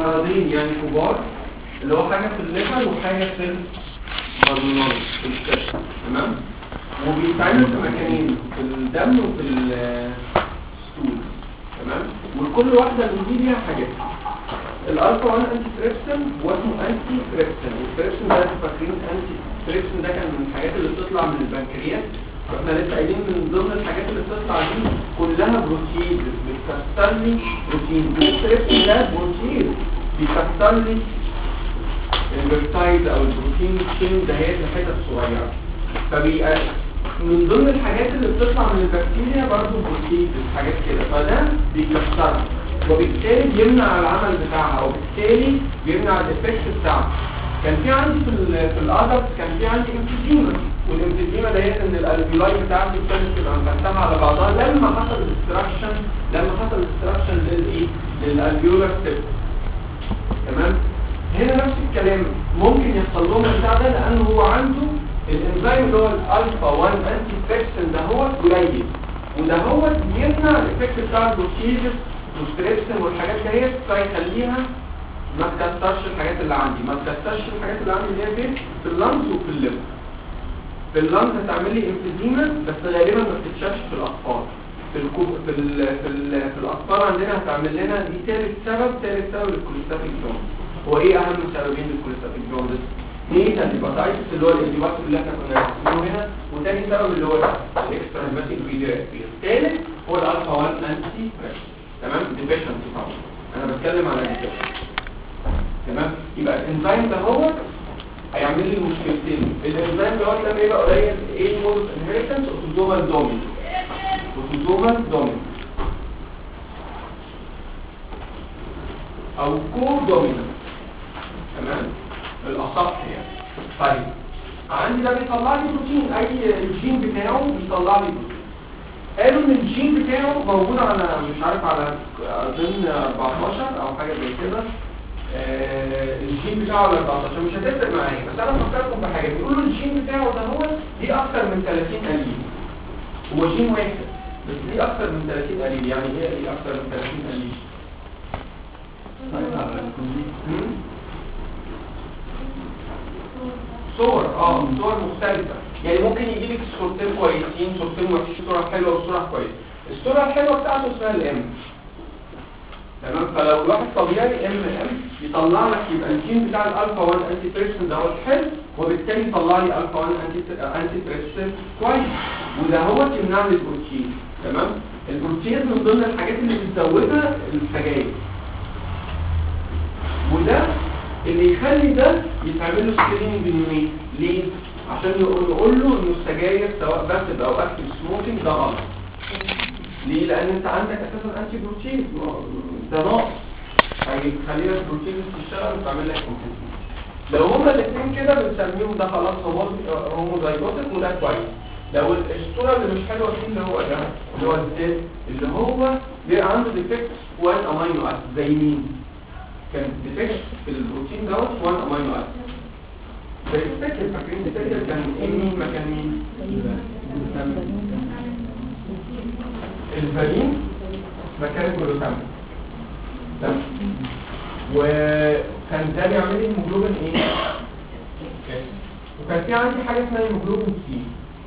مرضين يعني كبار اللي هو حاجة في الليفر وحاجة في المضمونات في الكشف تمام وبيتعمل في مكانين في الدم وفي الستول تمام وكل واحدة من دي ليها حاجات الالفا 1 انتي تريبسين واسمه انتي تريبسين والتريبسين ده انتوا فاكرين انتي تريبسين ده كان من الحاجات اللي بتطلع من البنكرياس واحنا لسه قايلين من ضمن الحاجات اللي بتطلع دي كلها بروتين بتكسر لي بروتين التريبسين ده بروتين بيكسر لي البيبتايد او البروتين تشين ده هي الحتت الصغيره فبيبقى من ضمن الحاجات اللي بتطلع من البكتيريا برضه بروتين حاجات كده فده بيكسرها وبالتالي بيمنع العمل بتاعها وبالتالي بيمنع الافكت بتاعها كان في عندي في ال في الادلت كان في عندي امفيزيما والامفيزيما ديت ان الالفيولاي بتاعتي ابتدت تبقى مفتحه على بعضها لما حصل الاستراكشن لما حصل الاستراكشن للايه للالفيولار سيب تمام هنا نفس الكلام ممكن يحصل لهم البتاع ده لان هو عنده الانزيم اللي هو الالفا 1 انتي فيكسن ده هو قليل وده هو بيمنع الافكت بتاع البروتيزس والستريبسن والحاجات ديت فيخليها ما تكسرش الحاجات اللي عندي ما تكسرش الحاجات اللي عندي اللي هي فين في اللنز وفي الليفر في اللنز هتعمل لي امفيزيما بس غالبا ما بتتشافش في الاطفال في الكوب في ال في, ال في الاطفال عندنا هتعمل لنا دي ثالث سبب ثالث سبب للكوليستاتيك جوندس هو ايه اهم سببين للكوليستاتيك جوندس نيتا هيباتايتس اللي هو الانتيبيوتيك اللي احنا كنا بنسميه هنا وتاني سبب اللي هو الاكسترا هيباتيك فيديو الثالث هو الالفا 1 انتي تمام ديفيشنسي طبعا انا بتكلم على ديفيشنسي تمام يبقى الانزيم ده هو هيعمل لي مشكلتين الانزيم ده هو لما يبقى قليل ايه مود انهيرتنس اوتوزومال دومين اوتوزومال دومين او كو دومينانت تمام بالاصح يعني طيب عندي ده بيطلع لي بروتين اي الجين بتاعه بيطلع لي بروتين قالوا ان الجين بتاعه موجود على مش عارف على اظن 14 او حاجه زي كده آه الجين بتاعه على 14 مش هتفرق معايا بس انا فكرتكم بحاجه بيقولوا الجين بتاعه ده هو ليه اكتر من 30 قليل هو جين واحد بس ليه اكتر من 30 قليل يعني ايه ليه اكتر من 30 قليل صور اه صور مختلفة يعني ممكن يجي لك صورتين كويسين صورتين ما فيش صورة حلوة وصورة كويسة الصورة الحلوة بتاعته اسمها الام تمام فلو الواحد طبيعي ام ام يطلع لك يبقى الجين بتاع الالفا 1 انتي تريبسين ده هو الحلو وبالتالي يطلع لي الفا 1 انتي انتي تريبسين كويس وده هو يمنع لي البروتين تمام البروتين من ضمن الحاجات اللي بتزودها السجاير وده اللي يخلي ده يتعمل له سكريننج باليومين ليه؟ عشان يقول, يقول له انه السجاير سواء بس او اكتف سموكينج ده غلط ليه؟ لان انت عندك اساسا انتي بروتين ده ناقص هيخلي لك البروتين تشتغل وتعمل لك كومبنسيشن لو هما الاثنين كده بنسميهم ده خلاص هوموزايجوتيك وده كويس لو الصوره اللي مش حلوه فيه اللي هو ده اللي هو الزيت اللي هو بيبقى عنده ديفكت 1 امينو اسيد زي مين؟ كان ديفكت في البروتين دوت 1 امينو اسيد زي الفكر فاكرين الفكر كان ايه مين مكان مين؟ الفالين مكان الجلوتامين تمام وكان ده بيعمل لي هيموجلوبين ايه؟ وكان في عندي حاجه اسمها هيموجلوبين سي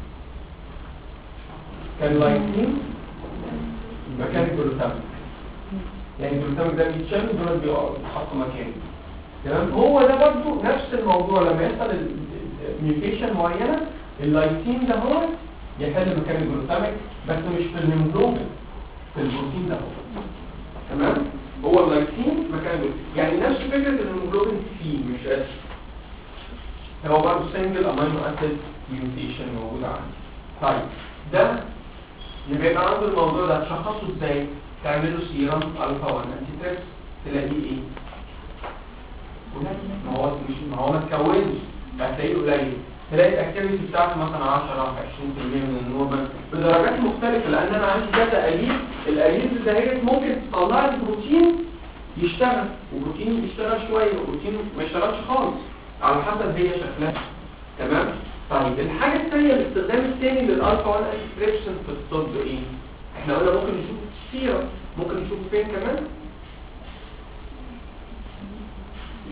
كان لايسين مكان الجلوتامين يعني الجلوتامين ده بيتشال ودول بيتحطوا مكانه تمام هو ده برضه نفس الموضوع لما يحصل ميوتيشن معينه اللايسين ده هو يحل مكان الجلوتاميك بس مش في الهيموجلوبين في البروتين ده هو تمام هو اللايسين مكان الجلوتاميك يعني نفس فكره الهيموجلوبين سي مش اس هو برضه سنجل امينو اسيد ميوتيشن موجود عندي طيب ده يبقى يبقى عنده الموضوع ده تشخصه ازاي تعمل له سيرم الفا 1 انتي تريبس تلاقيه ايه قليل ما هو مش ما هو ما اتكونش هتلاقيه قليل تلاقي الاكتيفيتي بتاعته مثلا 10 20% من النورمال بدرجات مختلفه لان انا عندي كذا قليل القليل ده هي ممكن تطلع لي بروتين يشتغل وبروتين يشتغل شويه وبروتين ما يشتغلش خالص على حسب هي شكلها تمام طيب الحاجه الثانيه الاستخدام الثاني للالفا 1 انتريبشن في الطب ايه احنا قلنا ممكن نشوف السيرة ممكن نشوف فين كمان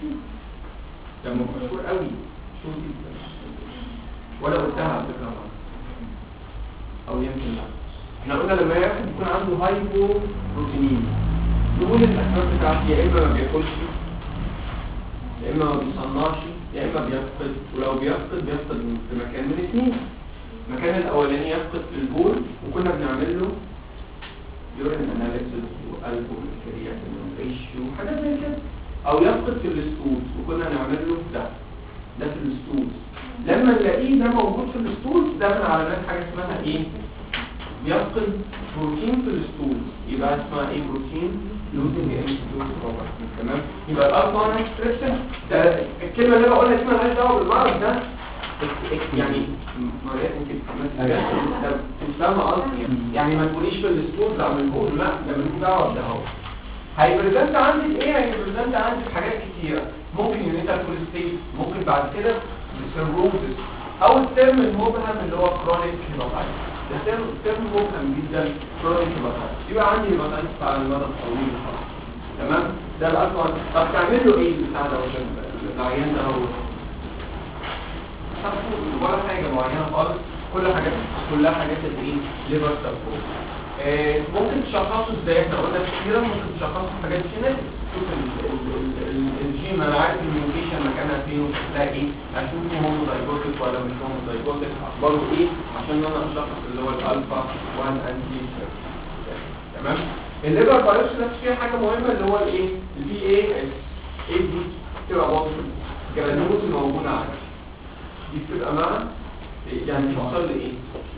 ده مشهور قوي مشهور جدا ولا قلتها على فكره مرة. او يمكن لا احنا قلنا لما ياخد يكون عنده هايبو بروتينين نقول الاسباب بتاعته يا اما ما بياكلش يا اما ما بيصنعش يا اما بيفقد ولو بيفقد بيفقد في مكان من اثنين المكان الاولاني يفقد في البول وكنا بنعمل له يورين اناليسيس والبوم كرياتين ريشيو حاجات زي كده او يفقد في الستولز وكنا نعمل له ده ده في الستولز لما نلاقيه ده موجود في الستولز ده من علامات حاجه اسمها ايه يفقد بروتين في الستول يبقى اسمها ايه بروتين لوزنج انستيتيوت بروبرتي تمام يبقى الالفا اكسبريشن ده الكلمه اللي انا بقولها دي مالهاش دعوه بالمرض ده اك- اك- يعني مريات يمكن كمان تفهم قصدي يعني ما تقوليش في الستول ده من بقول لا ده ملوش دعوه بده اهو هيبريزنت عندي ايه هيبريزنت عندي في حاجات كتيره ممكن يونيتال كوليستيت ممكن بعد كده سيروزس او الترم المبهم اللي هو كرونيك هيباتايتس ده ترم ترم مبهم جدا كرونيك هيباتايتس يبقى عندي هيباتايتس على المدى الطويل خالص تمام ده الاصلا طب تعمل له ايه بتاع ده عشان العيان ده هو ولا حاجه معينه خالص كل حاجات كلها حاجات الايه ليفر سبورت آه، ممكن تشخصه ازاي احنا قلنا كتير ممكن تشخصه حاجات جينيتك شوف ال- ال- ال- ال- الجين انا عارف الميوتيشن مكانها فين وشكلها ايه اشوفه هومو زايجوتك ولا مش هومو زايجوتك اخباره ايه عشان انا اشخص اللي هو الالفا 1 انتي تمام الليفر بايوبسي نفس فيها حاجه مهمه اللي هو الايه البي اي اس ايه دي بتبقى بوزيتيف جرانيوز موجوده عندك دي بتبقى مع يعني بيحصل لي ايه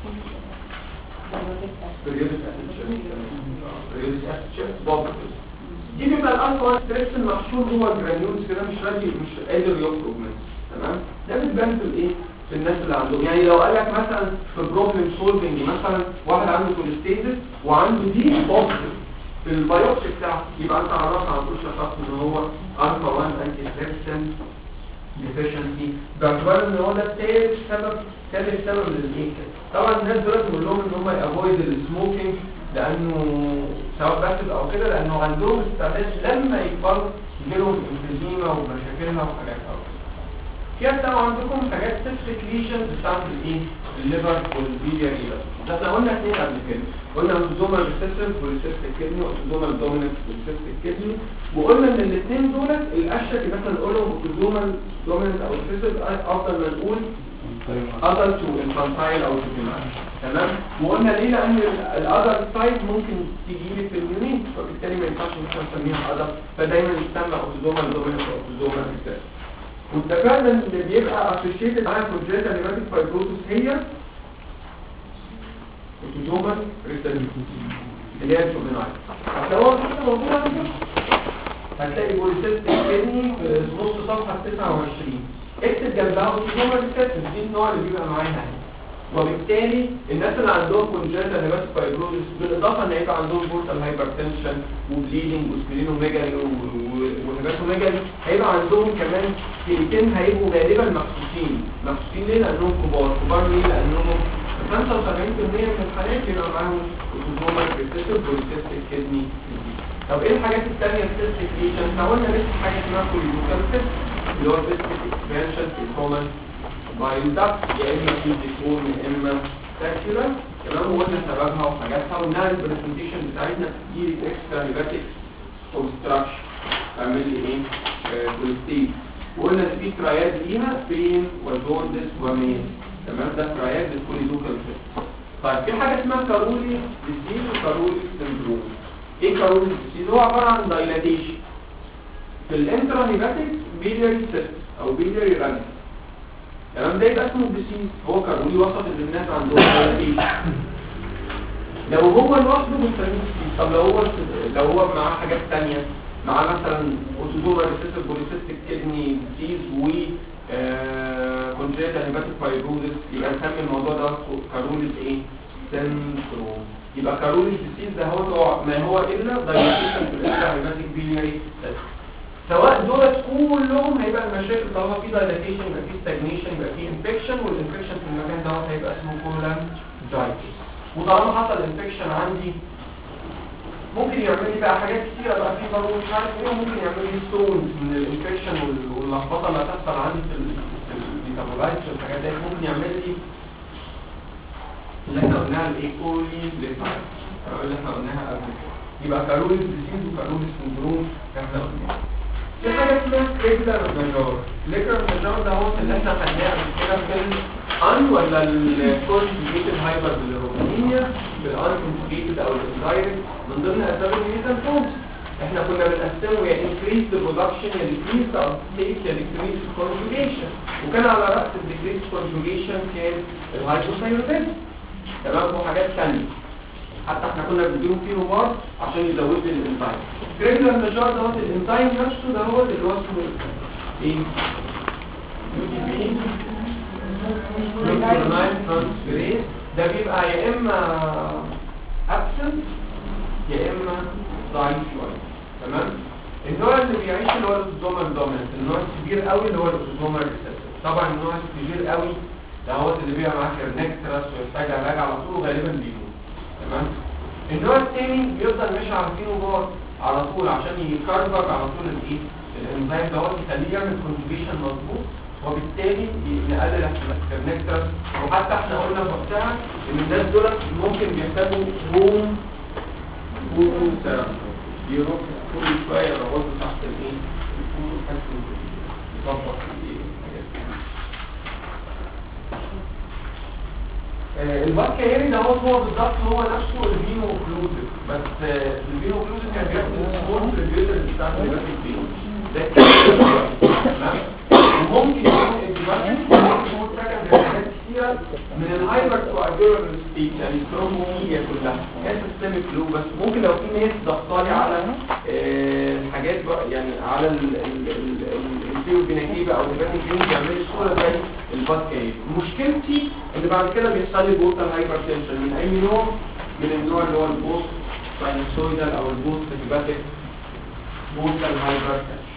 periodic acid shift periodic acid shift positive دي بيبقى الالفا 1 ستريس المحشور جوه الجرانيولز كده مش راضي مش قادر يخرج منه تمام ده بتبان في الايه في الناس اللي عندهم يعني لو قال لك مثلا في بروبلم سولفنج مثلا واحد عنده كوليستيزس وعنده دي بوزيتيف في البيوبسي بتاعه يبقى انت عرفت على طول شخص ان هو الفا 1 انتي ستريسن deficiency باعتبار ان هو ده ثالث سبب ثالث سبب للايه طبعا الناس دلوقتي بقول لهم ان هم يافويد السموكينج لانه سواء باسف او كده لانه عندهم استعداد لما يكبروا يجيلهم انفيزيما ومشاكلها وحاجات او في طبعا عندكم حاجات سيستيك ليجنز بتاعت الايه الليفر والبيليا ريبس ده احنا قلنا اثنين قبل كده قلنا اوتوزومال ريسيسيف والريسيسيف كدني واوتوزومال دوميننت والريسيسيف كدني وقلنا ان الاثنين دولت الاشيك ان احنا نقولهم اوتوزومال دوميننت او ريسيسيف افضل ما نقول adult to infantile او juvenile تمام وقلنا ليه لان الادلت سايد ممكن تيجي لي في اليونين فبالتالي ما ينفعش ان احنا نسميها adult فدايما يسمى اوتوزومال دوميننت او اوتوزومال ريسيسيف واتفقنا ان اللي بيبقى اسوشيتد معاها كونجنتال هيباتيك فايبروسس هي اوتوزومال ريسيسيف اللي هي الجوفينايل لو هو كده موجود عندك هتلاقي بوليسيستيك كدني في نص صفحه 29 اكتب جنبها اوتوزومال ريسيسيف دي النوع اللي بيبقى معاها هنا وبالتالي الناس اللي عندهم كونجنتال هيباتيك فايبروسس بالاضافه ان هيبقى عندهم بورتال هايبرتنشن وبليدنج وسبلينوميجالي وهيباتوميجالي هيبقى عندهم كمان كلمتين هيبقوا غالبا مخصوصين مخصوصين ليه لانهم كبار كبار ليه لانهم 75% من الحالات بيبقى معاهم اوتوزومال ريسيسيف بوليسيستيك كدني طب ايه الحاجات الثانيه السيستيك ليشن احنا قلنا لسه حاجه اسمها كوليوكالسيس اللي هو السيستيك اكسبانشن في الكومن بايلدك يا اما في ديكون يا اما ساكيولار تمام وقلنا سببها وحاجاتها وانها البرزنتيشن بتاعتنا تجيلي اكسترا هيباتيك اوبستراكشن تعمل لي ايه كوليستيز وقلنا إن في ترايات ليها فين وجوندس ومين تمام ده ترايات للكوليدوكالسيس طيب في حاجه اسمها كارولي ديزيز وكارولي سندروم ايه كارولي ديزيز هو عباره عن دايلاتيشن في الانترا هيباتيك بيلياري سيست او بيلياري رانك تمام ده يبقى اسمه ديسيز هو كارولي وصف ان الناس عندهم دايلاتيشن لو هو لوحده بنسميه ديسيز طب لو هو لو هو معاه حاجات ثانيه معاه مثلا اوتوزومال ريسيسيف بوليسيستيك كدني ديزيز و كونجنتال هيباتيك فايبروزس يبقى نسمي الموضوع ده كاروليز ايه سندروم يبقى كاروليز ديسيز ده هو ما هو الا دايلاتيشن في الانترا هيباتيك بيلياري سواء دولت كلهم هيبقى المشاكل طالما في دايلاتيشن يبقى في ستاجنيشن يبقى في انفكشن والانفكشن في المكان دوت هيبقى اسمه كولان جايتس وطالما حصل انفكشن عندي ممكن يعمل لي بقى حاجات كتيره بقى في ضروري مش عارف ايه ممكن يعمل لي ستونز من الانفكشن اللخبطه اللي هتحصل عندي في الميتابولايتس والحاجات دي ممكن يعمل لي اللي احنا قلناها الايكولي ليفايت اللي احنا قلناها قبل كده يبقى كاروليس ديزيز وكاروليس سندروم احنا قلناها في حاجه اسمها كريجلر ماجور كريجلر ماجور ده هو اللي احنا خدناه قبل كده في الان ولا الكونجيجيتد هايبر بالروبينيا بالانكونجيجيتد او الاندايركت من ضمن اسباب الميتانفومز احنا كنا بنقسمه يا انكريز برودكشن يا ديكريز ابتيك يا ديكريز كونجوجيشن وكان على راس الديكريز كونجوجيشن كان الهايبوثايرويدزم تمام وحاجات ثانيه حتى احنا كنا بنديهم فيه رباط عشان يزود لي الانزيم كريجلر ماجور دوت الانزيم نفسه ده هو اللي هو اسمه ايه يو دي بي نيوكليونايل ترانسفيريز ده بيبقى يا اما ابسنت يا اما ضعيف شويه تمام النوع اللي بيعيش اللي هو الاوتوزومال دوميننت النوع الكبير قوي اللي هو الاوتوزومال ريسيسيف طبعا النوع الكبير قوي ده هو اللي بيبقى معاه كيرنكترس ويحتاج علاج على طول وغالبا بيموت تمام النوع الثاني بيفضل ماشي على الفينوبار على طول عشان يكربج على طول الايه الانزيم دوت يخليه يعمل كونجوجيشن مظبوط وبالتالي نقلل احتمال الكيرنكترس وحتى احنا قلنا في وقتها ان الناس دول ممكن بيحتاجوا هوم هوم ثيرابي يروح كل شويه يربطوا تحت الايه الفول يحس يظبط الايه الحاجات دي. آه، البكتيريا ده هو هو بالظبط هو نفسه الفينو اوكلوزيف بس آه، الفينو اوكلوزيف كان بياخد السمول بريبيوتر بتاع الهيباتيك فينو ده تمام وممكن يكون الديفايس ممكن يكون سكند حاجات كتيره من الهايبر كواجولار ستيت يعني الكرومومية كلها هي سيستميك لو بس ممكن لو في ناس ضغطالي على آه، الحاجات بقى يعني على الفيوبيناكيبا او الهيباتيك فينو بيعملوا صوره زي البكتيريا مشكلتي ان بعد كده بيحصل لي بوتال هايبر تنشن من اي نوع من النوع اللي هو البوست ساينوسويدال او البوست هيباتيك بوتال هايبر تنشن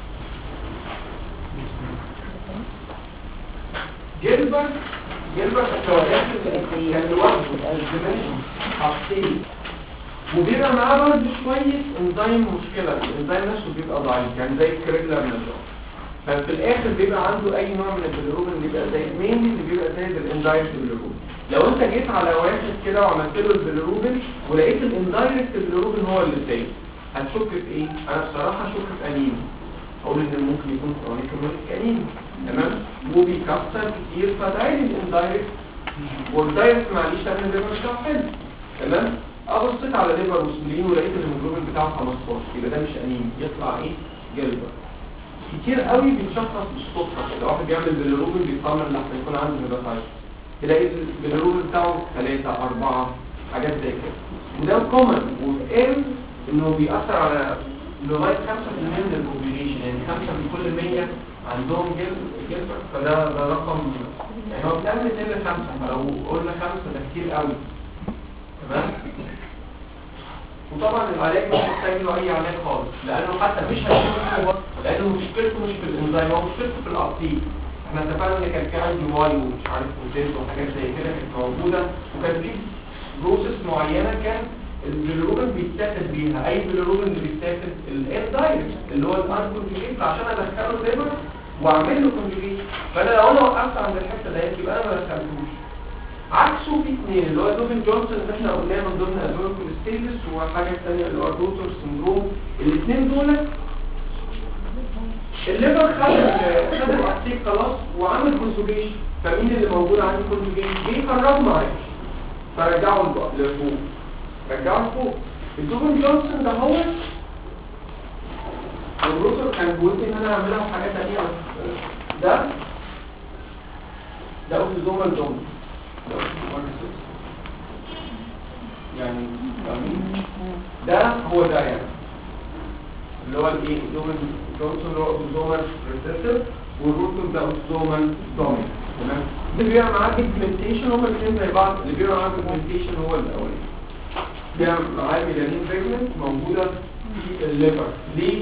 جيلبرت جيلبرت التواليات كان لوحده الزمان حاطين وبيبقى معاه برضه شوية انزيم مشكلة الانزيم نفسه بيبقى ضعيف يعني زي الكريجلر نجار ففي الاخر بيبقى عنده اي نوع من البيليروبين اللي بيبقى زي مين اللي بيبقى زي الانزيم البيليروبين لو انت جيت على واحد كده وعملت له البيليروبين ولقيت الاندايركت البيليروبين هو اللي زيه هتشك في ايه؟ انا بصراحة اشك في انيميا اقول ان ممكن يكون كرونيك انيميا تمام وبيكسر كتير فتعالي الاندايركت والدايركت معليش تعمل الليفر بتاعه حلو تمام ابصيت على ليفر وسبلين ولقيت الهيموجلوبين بتاعه 15 يبقى ده مش انيميا يطلع ايه جلبر كتير قوي بيتشخص بالصدفه كده واحد بيعمل بيليروبين بيطمن لحسن يكون عنده هيباتايتس تلاقي البيليروبين بتاعه 3 4 حاجات زي كده وده كومن وقال انه بيأثر على لغايه 5% من البوبيليشن يعني 5 من كل 100 عندهم جلد جلد فده ده رقم يعني هو بتعمل 2 ل 5 فلو قلنا 5 ده كتير قوي تمام وطبعا العلاج مش محتاج له اي علاج خالص لانه حتى مش هيشوف هو لانه مشكلته مش في الانزيم هو مشكلته في الابطيل احنا اتفقنا ان كان في عندي واي ومش عارف وزيت وحاجات زي كده كانت موجوده وكان في بروسيس معينه كان البيلروبين بيتاخد بيها اي بيلروبين اللي بيتاخد الاندايركت اللي هو الانكونجيجيت عشان ادخله الليفر واعمل له كونجيجيت فانا لو انا وقفت عند الحته ديت يبقى انا ما دخلتوش عكسه في اثنين اللي هو دوفن جونسون اللي احنا قلناه من ضمن ادويه الستيلس وحاجه ثانيه اللي هو الروتور سندروم الاثنين دول الليفر خد خد الابتيك خلاص وعمل كونجوجيشن فمين اللي موجود عندي كونجوجيشن جه يقرب معايا فرجعه لفوق رجعه لفوق الدوفن جونسون ده هو الروتور كان بيقول ان انا اعملها في حاجه ثانيه بس ده ده اوتوزومال دومين يعني فاهمين؟ ده هو ده يعني اللي هو الايه دومن جونسون اللي هو اوتوزومال ريسيسيف والروتور ده اوتوزومال دومين تمام اللي بيعمل معاه بيجمنتيشن هما الاثنين زي بعض اللي بيعمل معاه بيجمنتيشن هو الاولاني بيعمل معاه ميلانين بيجمنت موجوده في الليفر ليه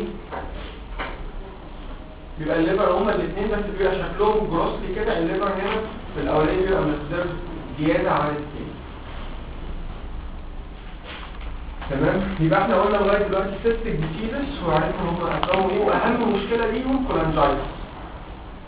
بيبقى الليفر هما الاثنين بس بيبقى شكلهم جروسلي كده الليفر هنا في الاولاني بيبقى مقدار زياده عن الثاني تمام يبقى احنا قلنا لغايه دلوقتي سيستيك ديسيزز وعرفنا هم اسمهم ايه واهم مشكله ليهم كولانجايتس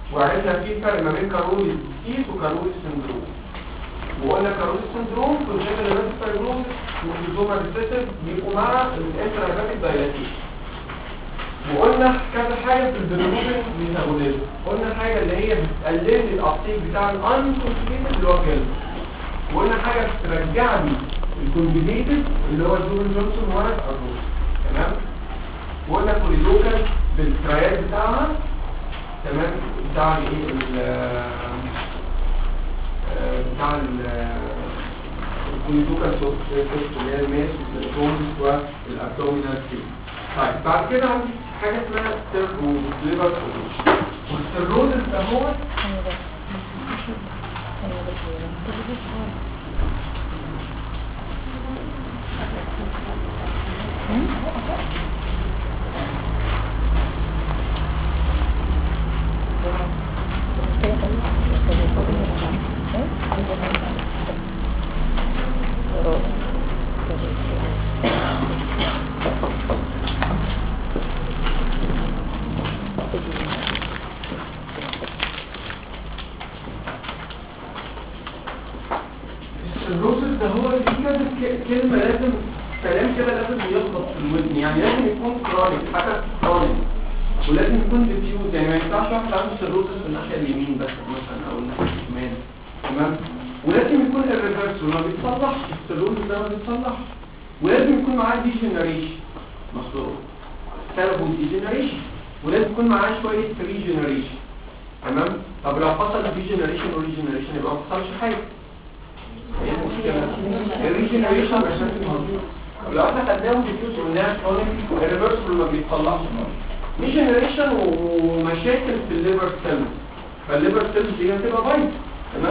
وعرفنا في فرق ما بين كارولي ديزيز وكارولي سندروم وقلنا كارولي سندروم كونجنتال هيباتيك فايبروز والجزوما ريسيسيف بيبقوا مع الانترا هيباتيك دايلاتيشن وقلنا كذا حاجه في البيلروبين ميتابوليزم قلنا حاجه اللي هي بتقلل لي الابتيك بتاع الانكونجيتد اللي هو كده وقلنا حاجه ترجع لي الكونجيتد اللي هو جورج جونسون ورق الروس تمام وقلنا كوليدوكال بالترايات بتاعها تمام بتاع الايه ال- آه، بتاع ال- الكوليدوكال سوفت اللي هي الماس والتومس والابدومينال سيل طيب بعد كده عندي حاجه اسمها سيرفو ليفر والسيروزس ده هو السيروزس ده هو في كذا ك- كلمه لازم كلام كده لازم يخبط في الودن يعني لازم يكون كرونيك حاجه كرونيك ولازم يكون ديفيوز يعني ما ينفعش واحد عنده سيروزس في الناحيه اليمين بس مثلا او الناحيه الشمال تمام ولازم يكون الريفرس ما بيتصلحش السيروزس ده ما بيتصلحش ولازم يكون معاه ديجنريشن مصدور سببه ديجنريشن ولازم يكون معاه شويه ريجنريشن تمام طب لو حصل ديجنريشن وريجنريشن يبقى ما حصلش حاجه ايه المشكله الريجنريشن عشان موجود لو احنا خدناهم ديفيوز قلناها كرونيك الريفرسبل ما بيتصلحش ديجنريشن ومشاكل في الليفر سيلز فالليفر سيلز دي هتبقى بايظه تمام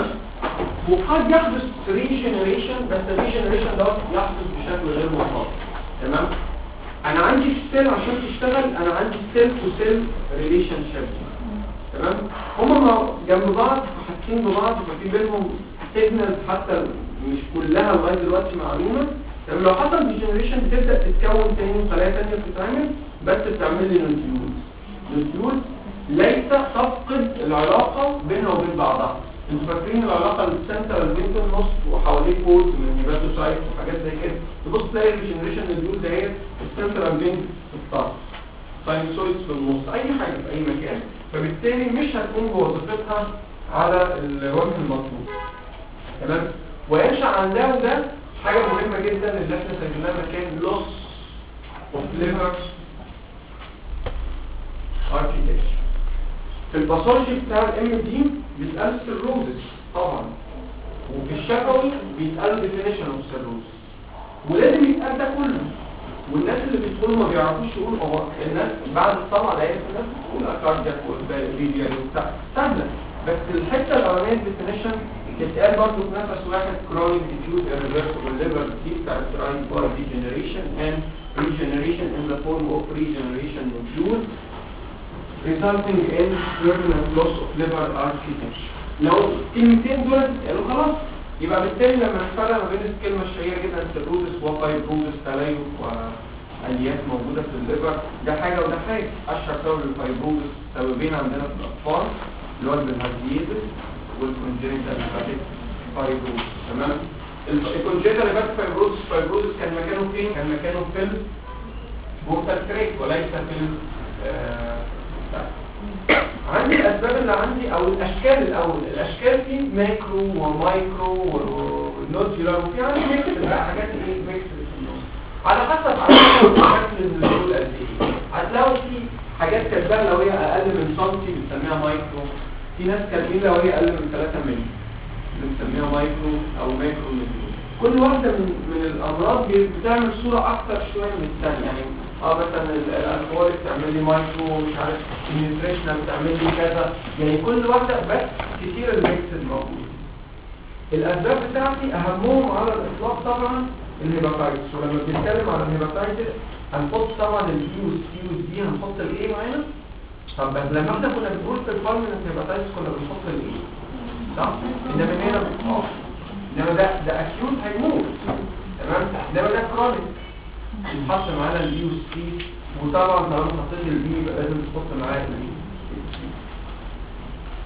وقد يحدث ريجنريشن بس الريجنريشن دوت يحدث بشكل غير منتظم تمام انا عندي السيل عشان تشتغل انا عندي سيل تو سيل ريليشن شيب تمام هما جنب بعض حاسين ببعض ففي بينهم سيجنالز حتى مش كلها لغايه دلوقتي معلومه تمام لو حصل ديجنريشن بتبدا تتكون تاني خلايا تانيه بتتعمل بس بتعمل لي نوديول نوديول ليس تفقد العلاقه بينها وبين بعضها انتوا فاكرين العلاقه السنترال بين النص وحواليه كود من هيباتوسايت وحاجات زي كده تبص تلاقي الريجنريشن نوديول ده هي السنترال بين في الطرف ساينسويدز في النص اي حاجه في اي مكان فبالتالي مش هتكون بوظيفتها على الوجه المطلوب تمام وينشا عن ده وده حاجه مهمه جدا اللي احنا سجلناها مكان لوس اوف ليفر اركيتكتشر في الباثولوجي بتاع الام دي بيتقال سيروزس طبعا وفي الشفوي بيتقال ديفينيشن اوف سيروزس ولازم يتقال ده كله والناس اللي بيدخلوا ما بيعرفوش يقولوا هو الناس بعد الطبعه لقيت الناس بتقول اكاردياك والفيديو وبتاع سهله بس الحته الاولانيه الديفينيشن تتقال برضه في نفس واحد chronic diffuse irreversible liver disease characterized by degeneration and regeneration in the form of regeneration nodule resulting in permanent loss of liver architecture لو الكلمتين دول اتقالوا خلاص يبقى بالتالي لما نفرق ما بين الكلمه الشهيره جدا سيروزس وفايبروزس تليف واليات موجوده في الليفر ده حاجه وده حاجه اشهر سبب الفايبروزس سببين عندنا في الاطفال اللي هو البنهازيزس والكونجنتال هيباتيك فايبروزس تمام الكونجنتال هيباتيك فايبروزس فايبروزس كان مكانه فين كان مكانه في البورتال تريك وليس في ال- آه، عندي الاسباب اللي عندي او الاشكال الاول الاشكال في ماكرو ومايكرو ونوديولار وفي عندي ميكس بقى حاجات ايه ميكس في النص على حسب على حسب شكل النزول قد ايه هتلاقوا في حاجات كاتباها لو هي اقل من سنتي بنسميها مايكرو في ناس كاتبين لو هي اقل من 3 مللي بنسميها مايكرو او ماكرو نوديول كل واحده من من الامراض بي- بتعمل صوره اكتر شويه من الثانيه يعني اه مثلا ال- الالكوهوليك تعمل لي مايكرو مش عارف النيوتريشنال بتعمل لي كذا يعني كل واحده بس كتير الميكس الموجود الاسباب بتاعتي اهمهم على الاطلاق طبعا الهيباتايتس ولما بنتكلم على الهيباتايتس هنحط طبعا البي والسي والدي هنحط الايه معانا طب بس لما احنا كنا بنقول في الفارمنت هيباتايتس كنا بنحط الايه صح انما هنا اه انما ده ده اكيوت هيموت تمام انما ده كرونيك يتحط معانا البي والسي وطبعا طالما حطيت البي يبقى لازم تحط معاه البي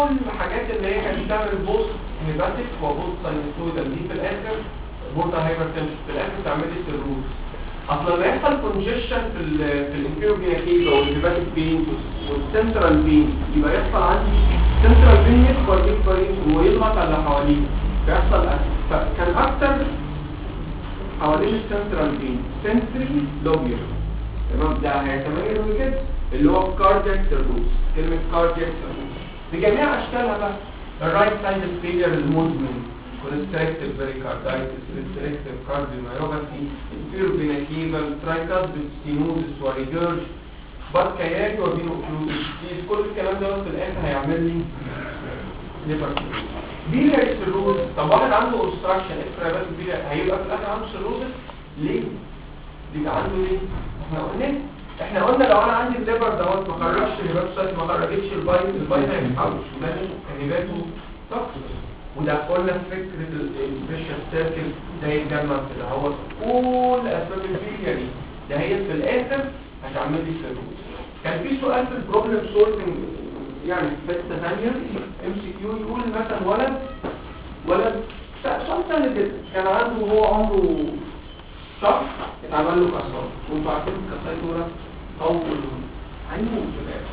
الحاجات اللي هي كانت بتعمل بوست هيباتيك وبوست ساينسويدال دي في الاخر بورتا هايبرتنشن في الاخر تعمل لي سيروز اصل لما يحصل كونجيشن في ال في الانفيرو فينا والهيباتيك بين والسنترال بين يبقى يحصل عندي سنترال بين يكبر يكبر يكبر ويضغط على اللي حواليه فيحصل أس- فكان اكتر حوالين السنترال بين سنتري لوبير تمام ده هيتميز بكده اللي هو كاردياك سيروز كلمه كاردياك سيروز بجميع اشكالها بقى الرايت سايد فيلير المزمن constrictive pericarditis restrictive cardiomyopathy inferior vena cava tricuspid stenosis وريجرج باركيات وبينو اوكلوزيس كل الكلام ده في الاخر هيعمل لي ليفر بيلاري سيروز طب واحد عنده اوبستراكشن اكسترا بس بيلاري هيبقى في الاخر عنده سيروزس ليه؟ بيبقى عنده ليه؟ احنا قلنا احنا قلنا لو انا عندي الليفر دوت ما خرجش الهيباتوسايت ما خرجتش البايت البايت هيتحوش وده هيباتو توكسيك وده قلنا فكرة الفيشن سيركل ده يتجمع كده هو كل اسباب الفيليا دي ده هي في الاخر هتعمل لي سيروز كان في سؤال في البروبلم سولفنج يعني في حته ثانيه ام سي كيو يقول مثلا ولد ولد لا، سؤال سهل جدا كان عنده هو عمره شهر اتعمل له كسر وانتوا عارفين الكسر دول اول هيموت في الاخر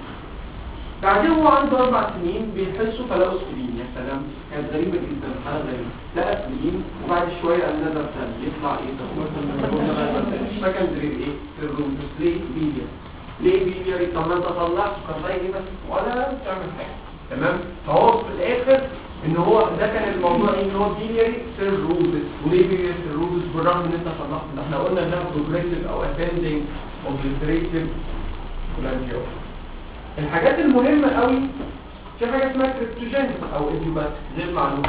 بعدين هو عنده اربع سنين بيحسوا فلاقوا سليم يا سلام كانت غريبه جدا حاله غريبه لقى سليم وبعد شويه قال نزل تاني يطلع ايه ده مثلا سكندري ايه سيروزس ليه بيليا ليه بيليا طب ما انت طلعت كسر ايه بس ولا بتعمل حاجه تمام فهو في الاخر ان هو ده كان الموضوع ايه ان هو بيلياري سيروزس وليه بيلياري سيروزس بالرغم ان انت طلعت ده احنا قلنا انها بروجريسيف او اسندنج اوبليتريتيف كولانجيوم الحاجات المهمة قوي في حاجة اسمها كريبتوجينيس او ايديوبات غير معلومة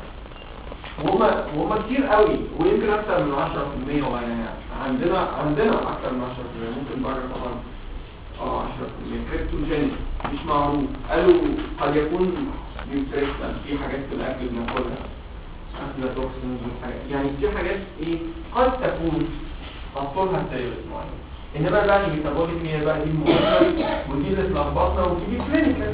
وهما وهما كتير قوي ويمكن اكتر من 10% ويعني عندنا عندنا اكتر من 10% ممكن بره طبعا اه 10% كريبتوجينيس مش معروف قالوا قد يكون نيوتريشن في حاجات في الاكل بناكلها افلاتوكسينز والحاجات يعني في حاجات ايه قد تكون اطولها سيرس معين انما بقى الميتابوليك هي بقى دي المهمه ودي اللي اتلخبطنا ودي كلينيكال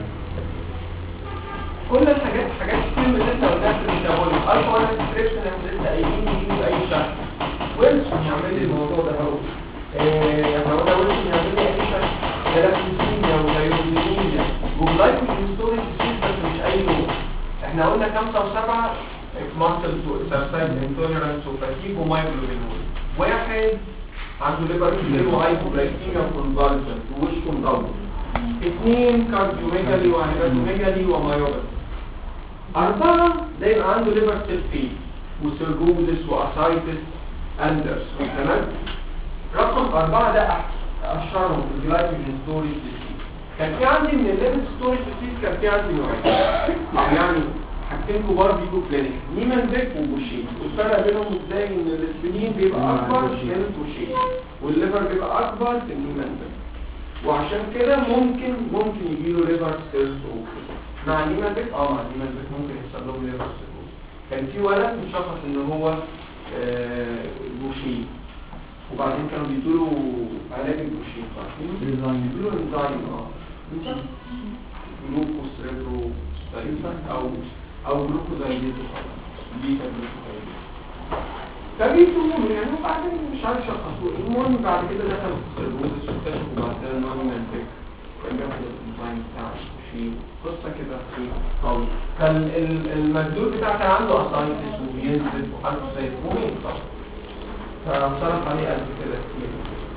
كل الحاجات حاجات كتير من اللي انت قلتها في الميتابوليك الفا ولا ديسكريبشن احنا لسه قايلين يجيب اي شكل ويلسون يعمل لي الموضوع ده اهو ايه احنا قلنا ويلسون يعمل لي اي شكل جلاكتوسيميا وجايروزيميا وجلايكوجين ستوريج ديزيز بس مش اي نوع احنا قلنا خمسة وسبعة ماسل سبسايد انتوليرانس وفاتيج ومايكروبينول واحد عنده ليبر كتير وهايبوغلايكيميا وكونفالجنت ووشه مدور اثنين كارديوميجالي وهيباتوميجالي ومايوباثي أربعة ده يبقى عنده ليبر سيلفيت وسيرجوزس وأسايتس أندرسون تمام رقم أربعة ده أح- أشهرهم في الجلايكوجين ستوريج ديزيز كان في عندي من الليبر ستوريج ديزيز كان في عندي نوعين يعني حاجتين كبار بيجوا كلينيك نيمان بيك وبوشين والفرق بينهم ازاي ان الاسبرين بيبقى اكبر من البوشين والليفر بيبقى اكبر من النيمان بيك وعشان كده ممكن ممكن يجيله ليفر سيرسوس مع نيمان بيك اه مع نيمان بيك ممكن يحصل لهم ليفر سيرسوس كان في ولد مشخص ان هو آه، بوشين وبعدين كانوا بيدوله علاج البوشين عارفين بيدوله انزايم اه جلوكوز ريترو او او جلوكوزايديز بيتا جلوكوزايديز فبيتوه يعني وبعدين مش عارف شخصوه المهم بعد كده دخلوا في السيروزس واكتشفوا بعد كده ان هو من الفكر كان بياخد الانزيم بتاع الشيء قصه كده ايه قوي كان ال- المجدول بتاعه كان عنده اسايتس وبينزل وحالته زي الفومين طبعا فصرف عليه قد كده كتير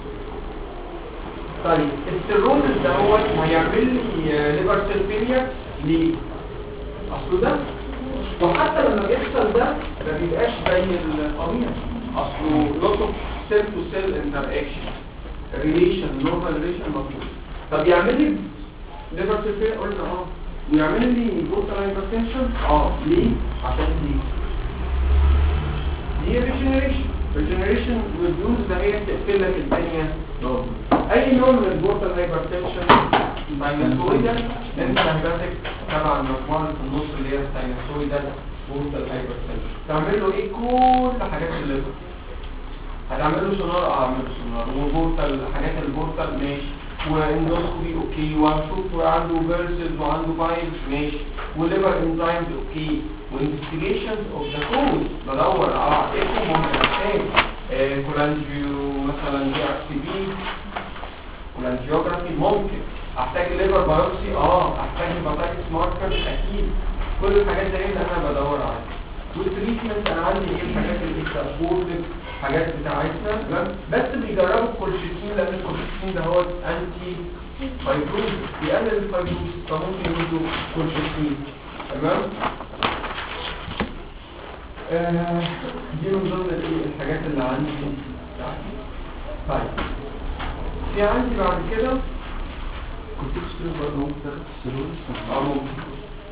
طيب السيروزس دوت هيعمل لي ليفر سيلفينيا ليه؟ اصله ده وحتى لما بيحصل ده ما بيبقاش زي الطبيعي اصله لوت اوف سيل تو سيل انتر اكشن ريليشن نورمال ريليشن مطلوب طب يعمل لي ليفر سيلفينيا قلنا اه ويعمل لي بورتال هايبرتنشن اه ليه؟ عشان دي دي ريجنريشن ريجنريشن والدوز ده هي تقفل لك الدنيا اي نوع من البورتال هايبرتنشن ساينسويدال انت هيباتك تبع المجموعه اللي في النص اللي هي الساينسويدال بورتال هايبرتنشن تعمل له ايه كل حاجات الليفر هتعمل له سونار اه اعمل له سونار وبورتال حاجات البورتال ماشي واندوسكوبي اوكي وهشوف عنده فيرسز وعنده بايلز ماشي وليفر انزيمز اوكي وانفستيجيشنز اوف ذا كوز بدور اه ايه ممكن احتاج آه كولانجيو مثلا دي ار سي بي كولانجيوجرافي ممكن احتاج ليفر بايوبسي اه احتاج هيباتايتس ماركر اكيد كل الحاجات دي اللي انا بدور عليها والتريتمنت انا عندي ايه الحاجات اللي بتسبورت حاجات بتاعتنا تمام بس بيجربوا الكولشيتين لان الكولشيتين ده هو انتي فايبروز بيقلل الفايبروز فممكن يدوا كولشيتين تمام آه دي من ضمن الايه الحاجات اللي عندي بتاعتي. طيب في عندي بعد كده كنت تشتري برضه ممكن تاخد السيرولوجي اه ممكن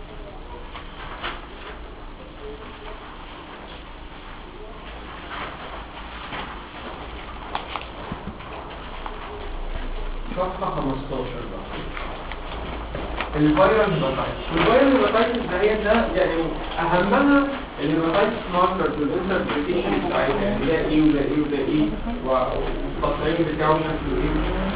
صفحة 15 بقى الفيروس هيباتايتس الفيروس هيباتايتس ده هي ده يعني اهمها الهيباتايتس ماركر والانتربريتيشن بتاعتها يعني ده ايه وده ايه وده ايه والتصميم بتاعه شكله ايه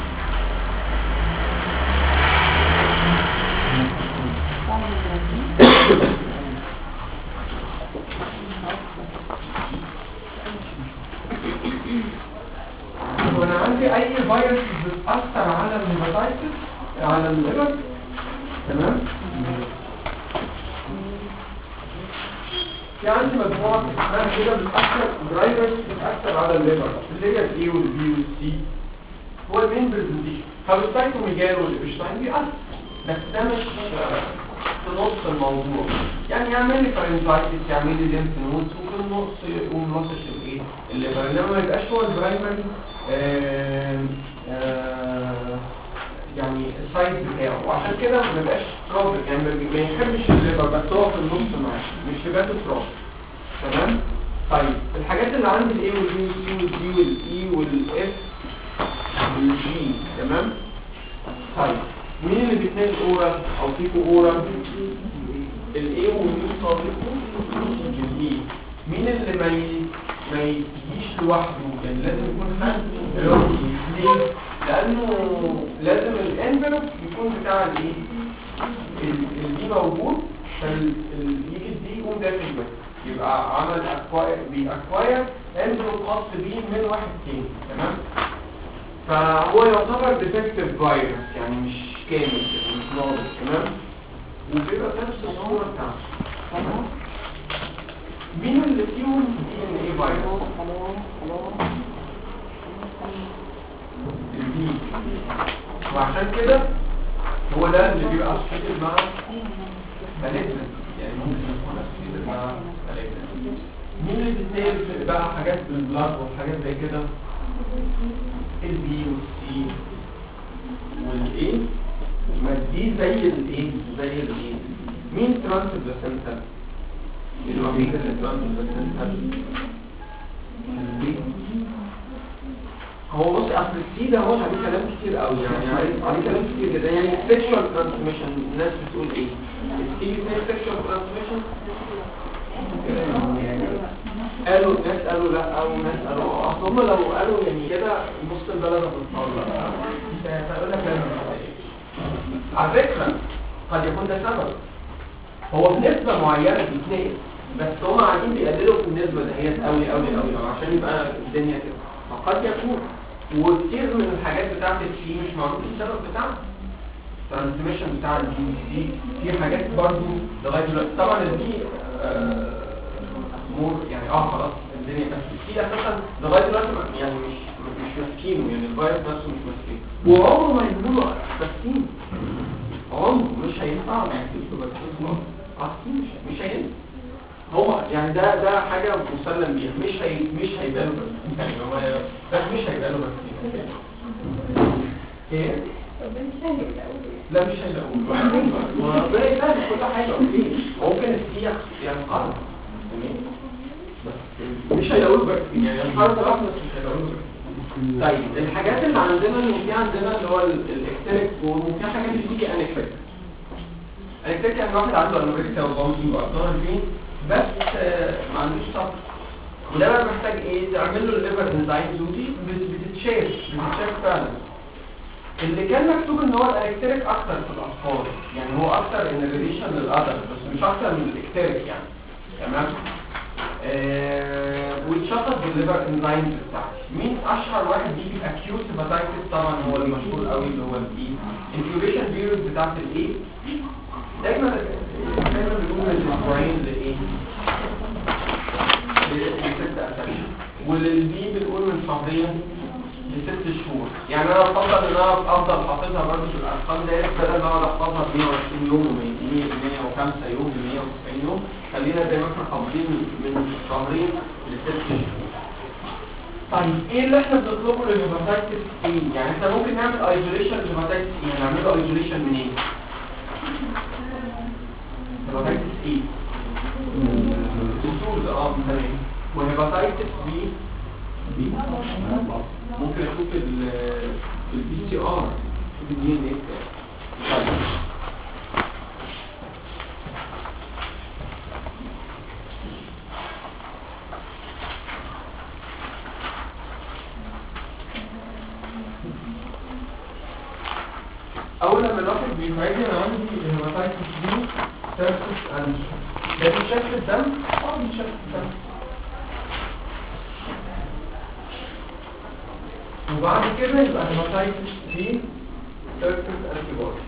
وانا عندي اي فيروس بتاثر على الهيباتايتس على الليفر تمام في عندي مجموعه اسمها كده بتاثر درايفرز بتاثر على الليفر اللي هي الاي والبي والسي هو المين برزنتيشن فالسايتوميجال والابشتاين بيأثر بس ده مش في نص الموضوع يعني يعمل لي فرنجايتس يعمل لي ليمف نودز وفي النص يقوم نصش الايه الليفر انما ما يبقاش هو البرايمري آه، آه، يعني السايز بتاعه وعشان كده ما بيبقاش ترابل يعني ما بي- ما يحبش الليفر بس هو في النص معاه مش في باته ترابل تمام طيب الحاجات اللي عندي الاي والبي والسي والدي والاي والاف والجي تمام طيب مين اللي بيتنقل اورال او فيكو اورال الاي والبي صادقه الاي مين اللي ما ي... ما يجيش لوحده يعني لازم يكون حد اللي هو ليه لانه لازم الانفلوب يكون بتاع الايه ال- الدي موجود فيجي الدي يقوم داخل بس يبقى عمل اكواير بيأكواير انفلوب خاص بيه من واحد تاني تمام فهو يعتبر ديفكتيف فيروس يعني مش كامل كده، مش ناضج تمام وبيبقى نفس الصوره بتاعته تمام مين اللي فيهم دي ان ايه فيروس البي وعشان كده هو ده اللي بيبقى اسوشيتد مع مالجنت يعني ممكن يكون اسوشيتد مع مالجنت مين اللي بتنقل بقى حاجات بالبلاد وحاجات زي كده البي والسي والايه ما دي زي الايه زي الايه مين ترانسبلاسنتال الوحيد اللي ترانسبلاسنتال البي هو بص اصل السي ده هو عليه كلام كتير قوي يعني عليه عليه كلام كتير جدا يعني سيكشوال ترانسميشن الناس بتقول ايه السي بيتنقل سيكشوال ترانسميشن قالوا ناس قالوا لا او ناس قالوا اه اصل هم لو قالوا يعني كده نص البلد هتتطلق فيقول لك لا ما بتضايقش. على فكره قد يكون ده سبب هو بنسبه معينه بيتنقل بس هم قاعدين بيقللوا في النسبه دهيت قوي قوي قوي عشان يبقى الدنيا كده فقد يكون وكتير من الحاجات بتاعت الشي مش معروف السبب بتاعها الترانسميشن بتاع الدي دي في حاجات برضو لغايه دلوقتي طبعا الدي آه امور يعني اه خلاص الدنيا بس في اساسا لغايه دلوقتي ما- يعني مش مش ماسكينه يعني الفيروس نفسه مش ماسكينه وعمره ما يقولوا فاكسين عمره مش هينفع ما يكتبوا فاكسين عارفين مش مش هينفع هو يعني ده ده حاجه مسلم بيها مش هي مش هيبقى له فاكسين يعني هو بس مش هيبقى له فاكسين ايه لا مش هيلاقوه وربنا يسهل كل حاجه اوكي ممكن السياق يعني قرض تمام بس مش هيلاقوه بس يعني القرض لوحده بس مش هيلاقوه بس طيب الحاجات اللي عندنا اللي في عندنا اللي هو الاكتريك وفي حاجات بتيجي انكتريك انكتريك يعني واحد عنده انوركسيا وبامبي وابطال فين بس آه، ما عندوش صبر وده بقى محتاج ايه تعمل له الليفر انزايمز ودي بت- بتتشاف بتتشاف فعلا اللي كان مكتوب ان هو الالكتريك اكتر في الاطفال يعني هو اكتر ان ريليشن للادر بس مش اكتر من الالكتريك يعني تمام آه ويتشخص بالليفر انزايمز بتاعتي مين اشهر واحد بيجي اكيوت هيباتايتس طبعا هو المشهور قوي اللي هو الاي انكيوبيشن بيريود بتاعت الايه دايما دايما بنقول من اسبوعين لايه لست اسابيع وللبي بنقول من شهرين لست شهور يعني انا افضل ان انا افضل حافظها برضه في الارقام ديت بدل ما اقعد احفظها ب 120 يوم و 105 يوم ل 190 يوم خلينا زي ما احنا حافظين من شهرين لست شهور طيب ايه اللي احنا بنطلبه للهيباتايتس ايه يعني احنا ممكن نعمل ايزوليشن للهيباتايتس ايه نعمله ايزوليشن منين هيباتايتس ايه اصول اه تمام وهيباتايتس بي بي ممكن اشوف البي سي ار شوف الدي ان ايه طيب اول لما الواحد بيفعلني انا عندي هيباتايتس بي سيرفس اند ده بيشكل الدم اه بيشكل الدم وبعد كده يبقى هيباتايتس بي سيرفس انتي بودي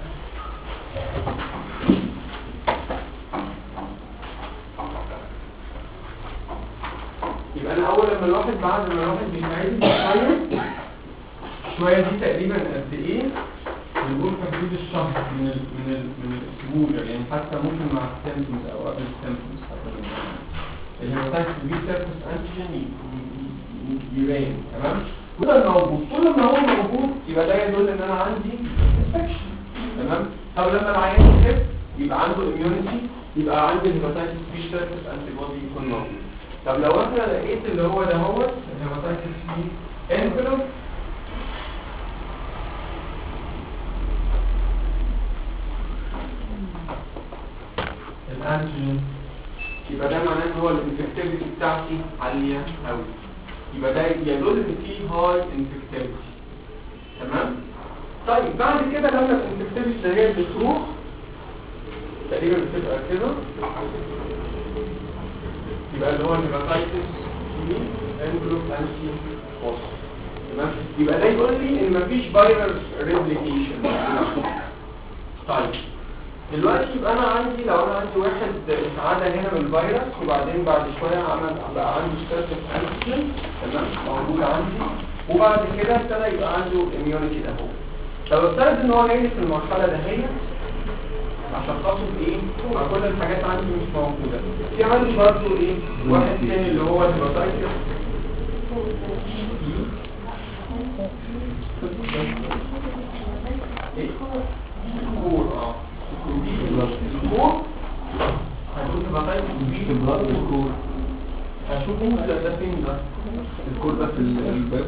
يبقى انا اول لما الواحد بعد ما الواحد بيفعلني شويه شويه دي تقريبا قد ايه بنقول في حدود الشهر من ال من ال من الاسبوع يعني حتى ممكن مع السيمتومز او قبل السيمتومز الهيباتايتس بي سيرفس انتيجين يبان تمام وده موجود طول ما هو موجود يبقى ده يدل ان انا عندي انفكشن تمام طب لما العيان يخف يبقى عنده اميونيتي يبقى عندي الهيباتايتس بي سيرفس انتي بودي يكون موجود طب لو احنا لقيت اللي هو ده هو الهيباتايتس بي انفلوب الانتيجين يبقى ده معناه ان هو الانفكتيفيتي بتاعتي عاليه قوي يبقى ده يدل ان في هاي انفكتيفيتي تمام طيب بعد كده لما الانفكتيفيتي ده هي بتروح تقريبا بتبقى كده يبقى اللي هو الهيباتايتس بي انجلوب انتي تمام يبقى ده يقول لي ان مفيش فيروس ريبليكيشن طيب دلوقتي يبقى انا عندي لو انا عندي واحد اتعدى هنا من الفيروس وبعدين بعد شويه عمل بقى عنده ستاتس انتيجين تمام موجود عندي وبعد كده ابتدى يبقى عنده اميونيتي ده هو طب افترض ان هو جاي في المرحله دهيت عشان خاطر ايه مع كل الحاجات عندي مش موجوده في عندي برضه ايه واحد تاني اللي هو الهيباتايتس ايه الكور اه الكور هشوف الهيباتايتس بي البلاد الكور هشوفه ده ده فين ده الكور ده في الباب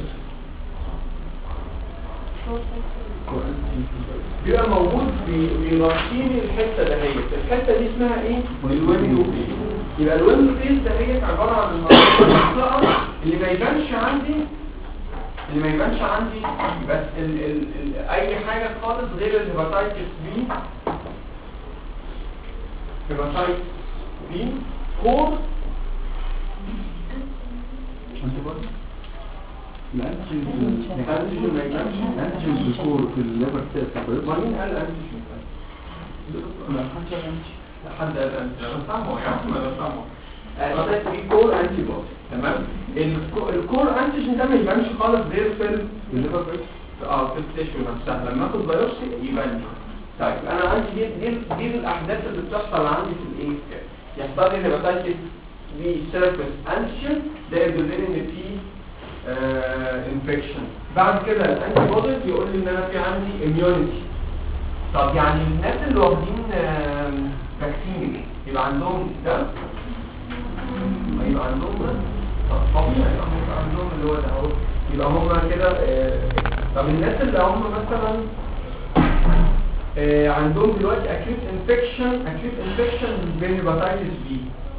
بيبقى موجود في بيغطيني الحته دهيت الحته دي اسمها ايه الويندو فيس يبقى الويندو فيس دهيت عباره عن المنطقه اللي ما يبانش عندي اللي ما يبانش عندي بس ال ال ال اي حاجه خالص غير الهيباتايتس بي هيباتايتس بي كور انت برضه الانتيجين الانتيجين ما يبانش الانتيجين الكور في الليفر سيل في البيض مين قال انتيجين لا حاجه انتيجين لحد الان انا سامعه يا عم انا سامعه هيباتايتس بي كور انتي بودي تمام الكو- الكور انتيجين ده ما يبانش خالص غير في ال- في الليفر بيض اه في التيشو نفسها لما اخد بايوبسي يبان لي طيب انا عندي دي دي, دي الاحداث اللي بتحصل عندي في الايه يحصل لي هيباتايتس بي سيرفيس انتيجين ده يدل لي ان في انفكشن بعد كده الانتي بوديز يقول لي ان انا في عندي اميونيتي طب يعني الناس اللي واخدين فاكسين يبقى عندهم ده يبقى عندهم ده طب طبيعي اه يبقى عندهم اللي هو ده اهو يبقى هم كده آه، طب الناس اللي هم مثلا آه، عندهم دلوقتي acute infection acute infection بالهيباتايتس بي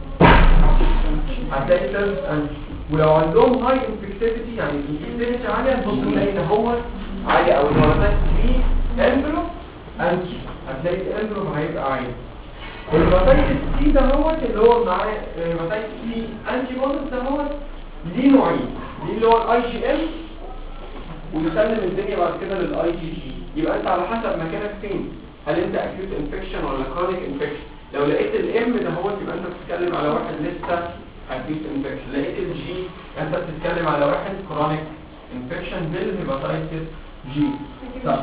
هتلاقي سيرفس انتي ولو عندهم هاي انفكتيفيتي يعني الانفكتيفيتي عاليه تبص تلاقي ان هو عالي او الهيباتيتس بي انفلوب انتي هتلاقي الانفلوب هيبقى عالي الهيباتيتس سي ده هو اللي هو معاه الهيباتيتس سي انتي بوديز ده هو ليه نوعين ليه اللي هو الاي جي ام ويسلم الدنيا بعد كده للاي جي جي يبقى انت على حسب مكانك فين هل انت اكيوت انفكشن ولا كرونيك انفكشن لو لقيت الام ده هو يبقى انت بتتكلم على واحد لسه اكيوت انفكشن لقيت الجي انت بتتكلم على واحد كرونيك انفكشن بالهيباتيتس جي طب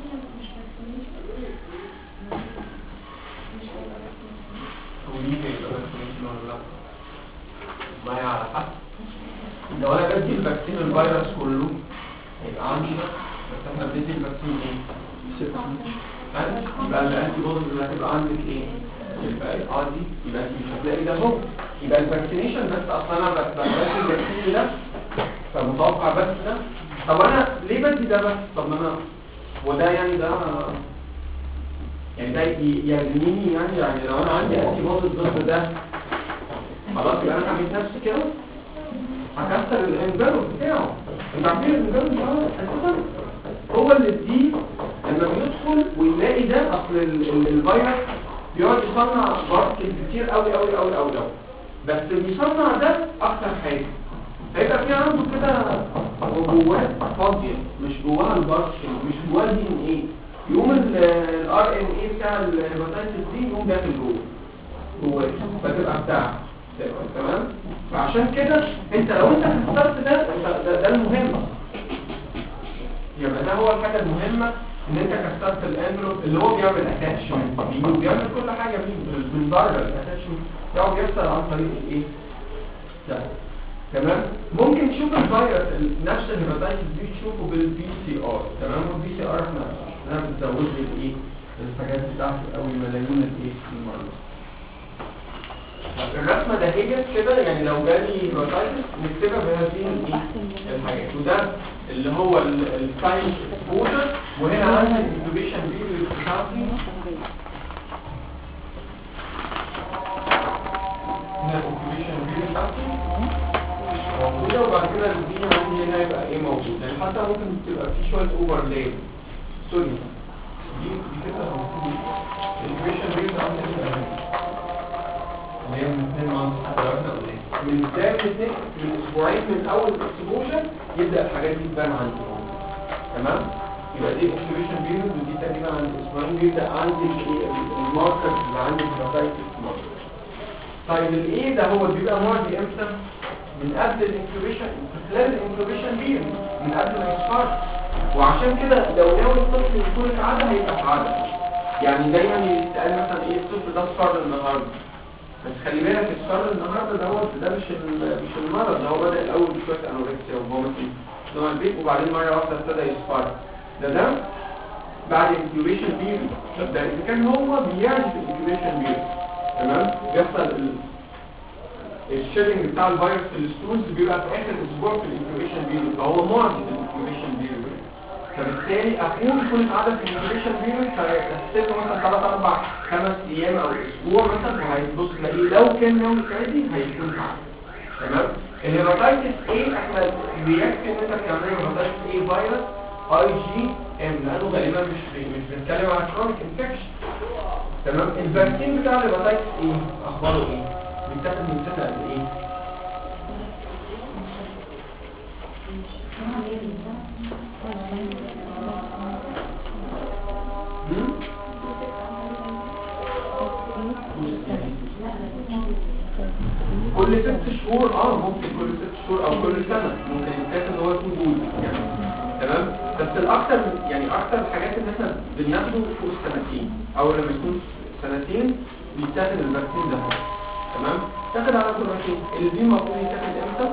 وليه هيبقى vaccination ولا لا؟ ما هي على حسب لو انا بدي الفاكسين الفيروس كله هيبقى عندي ده بس احنا بندي الفاكسين ايه؟ أنت يبقى الانتي بوديز اللي هتبقى عندك ايه؟ يبقى العادي يبقى انت مش هتلاقي ده هو يبقى الفاكسينيشن بس اصلا انا بس بدي الفاكسين ده فمتوقع بس ده طب انا ليه بدي ده بس؟ طب ما انا وده يعني ده يعني ده ي- يرميني يعني يعني لو انا عندي انتي بوديز ضد ده خلاص يبقى انا حميت نفسي كده هكسر الانفيرو بتاعه انت عارفين الانفيرو ده اساسا هو اللي دي لما بيدخل ويلاقي ده اصل ال- ال- الفيروس بيقعد يصنع بارتكل كتير قوي قوي قوي قوي قوي بس اللي بيصنع ده اكتر حاجه هيبقى في عنده كده جواه فاضيه مش جواها البارتكل مش جواها دي ان ايه يقوم الار ان ايه بتاع الهيباتيتس دي يقوم داخل جوه جواه فتبقى بتاعك تمام فعشان كده انت لو انت كسرت ده انت- ده, ده المهم يبقى ده هو الحاجه المهمه ان انت كسرت الانفلوب اللي هو بيعمل اتاتشمنت بيه وبيعمل كل حاجه بيه من بره الاتاتشمنت بتاعه بيحصل عن طريق الايه ده تمام ممكن تشوف الفيروس ال- نفس الهيباتيتس دي تشوفه بالبي سي ار تمام والبي سي ار احنا احنا بتزود لي الايه الحاجات بتاعته قوي ملايين الايه المره الرسمه ده هي كده يعني لو جالي هيباتيتس نكتبها بهذه الايه الحاجات وده اللي هو الساينس اكسبوجر وهنا عندي الانكوبيشن بيريود بتاعتي هنا الانكوبيشن بيريود بتاعتي موجوده وبعد كده الدي عندي هنا يبقى ايه موجود يعني حتى ممكن تبقى في شويه اوفرلاي سوري دي دي كده الانكوبيشن بيريود عندي هنا اللي هي من اثنين مانث حتى لو احنا قلنا من ده من اثنين من اسبوعين من اول اكسبوجر يبدا الحاجات دي تبان عندي تمام يبقى دي اكسبوجر بيريود ودي تقريبا عند اسبوعين بيبدا عندي الايه الماركرز اللي عندي في الهيباتيتس ماركر طيب الايه ده هو بيبقى معدي امتى من قبل الانكوبيشن خلال الانكوبيشن بيريود من قبل ما يصفر وعشان كده لو ناوي الطفل يكون في عاده هيبقى في عاده يعني دايما يتقال مثلا ايه الطفل ده اصفر النهارده بس خلي بالك الصار النهارده دوت ده مش ال- مش المرض ده هو بدا الاول بشويه انوركسيا وفوميتنج نوع البيت وبعدين مره واحده ابتدى يصفر ده ده بعد انكيوبيشن بيريود طب ده اذا كان هو بيعرف الانكيوبيشن بيريود تمام بيحصل ال- الشيلنج بتاع الفيروس في الستونز بيبقى في اخر اسبوع في الانكيوبيشن بيريود فهو معظم الانكيوبيشن بيريود فبالتالي اخوه يكون قاعد في الانكيوبيشن بيريود فيحسب مثلا 3 4 5 ايام او اسبوع مثلا وهيبص تلاقيه لو كان ناوي عادي هيكون عادي تمام الهيباتيتس ايه احنا بيكفي ان انت بتعمل هيباتيتس ايه فيروس اي جي ام لانه غالبا مش مش بنتكلم على كرونيك انفكشن تمام الفاكسين بتاع الهيباتيتس ايه اخباره ايه بيتاخد من سنه قد ايه هم؟ كل ست شهور اه ممكن كل ست شهور او كل سنة ممكن يتاخد هو تو دوز يعني تمام بس الاكتر من- يعني اكتر الحاجات اللي احنا بناخده فوق السنتين او لما يكون سنتين بيتاخد الفاكسين ده تمام تاخد على جرعتين اللي دي المفروض يتاخد امتى؟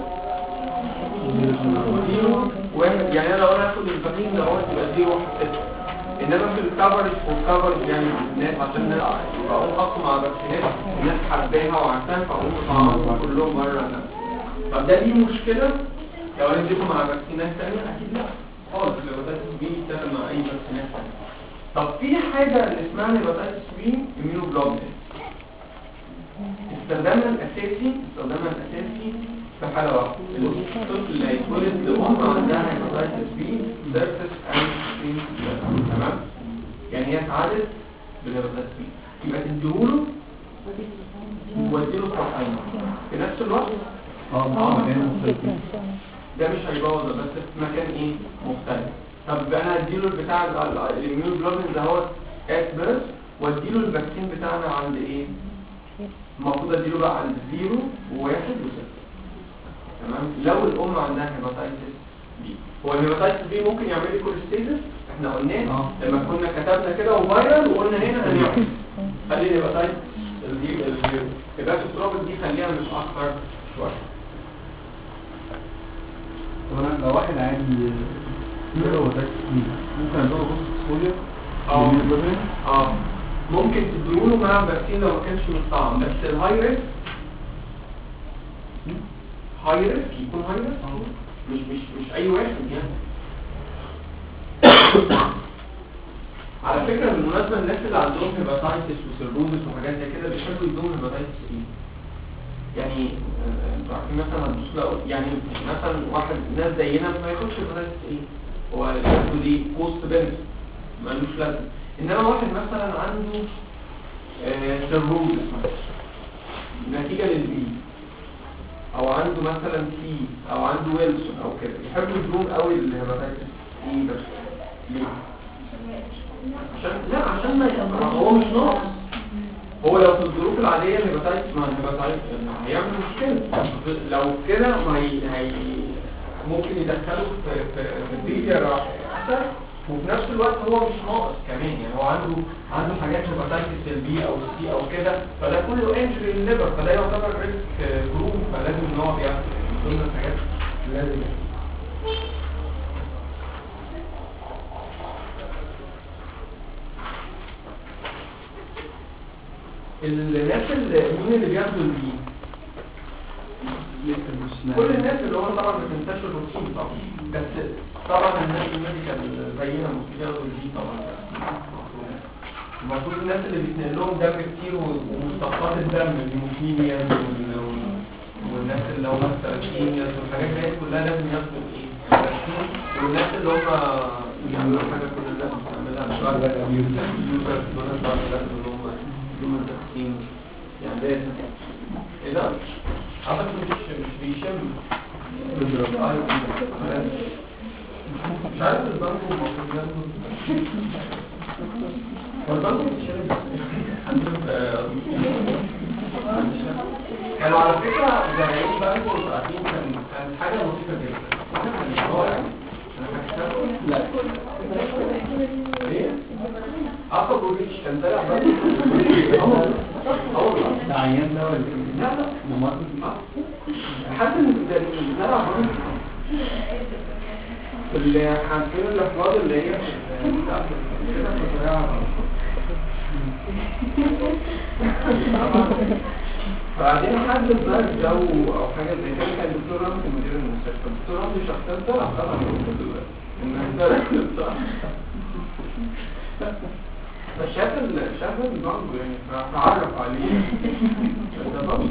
زيرو واحد يعني انا لو انا اخد الفاكسين ده هو تبقى زيرو واحد ستة انما في الكفرج والكفرج يعني الناس عشان بقوم احط مع فاكسينات الناس حباها وعارفاها فاقوم اطعمهم كلهم مره انا طب ده ليه مشكله لو انا اديته مع فاكسينات ثانيه اكيد لا خالص الهيباتيتس بي يتاخد مع اي فاكسينات ثانيه طب في حاجه اللي اسمها الهيباتيتس بي اميونوجلوبولين استخدامها الاساسي استخدامها الاساسي في حالة واحدة الطفل اللي هيتولد لأم عندها هيباتايتس بي سيرفس اند تمام يعني هي اتعادت بالهيباتايتس بي يبقى تديهوله واديله التطعيم في نفس الوقت اه اه مكان مختلف ده مش هيبوظ بس في مكان ايه مختلف طب انا هديله البتاع الاميون جلوبين ده هو ات بيرث واديله الفاكسين بتاعنا عند ايه المفروض اديله بقى عند زيرو وواحد وصفر تمام لو الام عندها هيباتايتس بي هو الهيباتايتس بي ممكن يعمل لي كوليستيزس احنا قلناه اه. لما كنا كتبنا كده وفايرال وقلنا هنا هنعمل خلي الهيباتايتس الزيرو الزيرو يبقى التروبك دي خليها مش اكتر شويه طب انا لو واحد عادي كده هو ده كتير ممكن ادور بص فوليا اه اه ممكن تديله مع فاكسين لو ما كانش مستطعم بس الهاي ريسك هاي ريسك يكون هاي ريسك مش مش مش اي واحد يعني على فكرة بالمناسبة الناس اللي عندهم هيباتايتس وسيروزس وحاجات زي كده بيحبوا يدوهم هيباتايتس ايه يعني آه، انتوا عارفين مثلا هتبص لو يعني مثلا واحد ناس زينا ما ياخدش هيباتايتس ايه هو ياخده دي كوست بنفيت مالوش لازمه انما واحد مثلا عنده آه، سيروزس مثلا نتيجة للبي او عنده مثلا سي او عنده ويلسون او كده يحبوا يدوم قوي الهيباتايتس ايه بس ليه عشان لا عشان ما يبقى هو مش ناقص هو لو في الظروف العادية الهيباتايتس ما الهيباتايتس هيعمل مشكلة لو كده ما هي, هي ممكن يدخله في في فيديا احسن وفي نفس الوقت هو مش ناقص كمان يعني هو عنده عنده حاجات هيباتايتس البي او السي او كده فده كله انجري الليفر فده يعتبر ريسك جروب فلازم ان هو بياخد من ضمن الحاجات لازم الناس اللي مين اللي بياخدوا البي لسه مش كل الناس اللي هو طبعا ما تنساش الروتين طبعا بس طبعا الناس الميديكال زينا المفروض ياخدوا البي طبعا المفروض الناس اللي بيتنقل لهم دم كتير و- ومشتقات الدم الهيموفيليا وال- وال- والناس اللي هم الثلاثينيا والحاجات دي كلها لازم ياخدوا ايه فاكسين. والناس اللي هم بيعملوا حاجه كل الناس بتعملها شويه اليوزر دول الناس لازم ان هم يدوموا التقسيم يعني لازم ايه ده؟ اعتقد مش مش بيشم أيوة. مش عارف البنك المفروض ياخد والبنك بيشم كانوا على فكرة زمان بنك وقاعدين كان كانت حاجة لطيفة جدا واحنا كان الموضوع يعني انا فاكر لا ايه؟ اخد بوليش كان طالع بنك اه والله ده عيان ده ولا ايه؟ لا لا ممرض حد من الزرع برضه اللي حاطين الافراد اللي هي في بتاعت كده في الزراعة. بعدين حد ظهر جو او حاجه زي كده كان الدكتور رمزي مدير المستشفى الدكتور رمزي شخصيا طلع طبعا الناس بصراحه فشاف ال- شاف البنك يعني فتعرف عليه ده برضه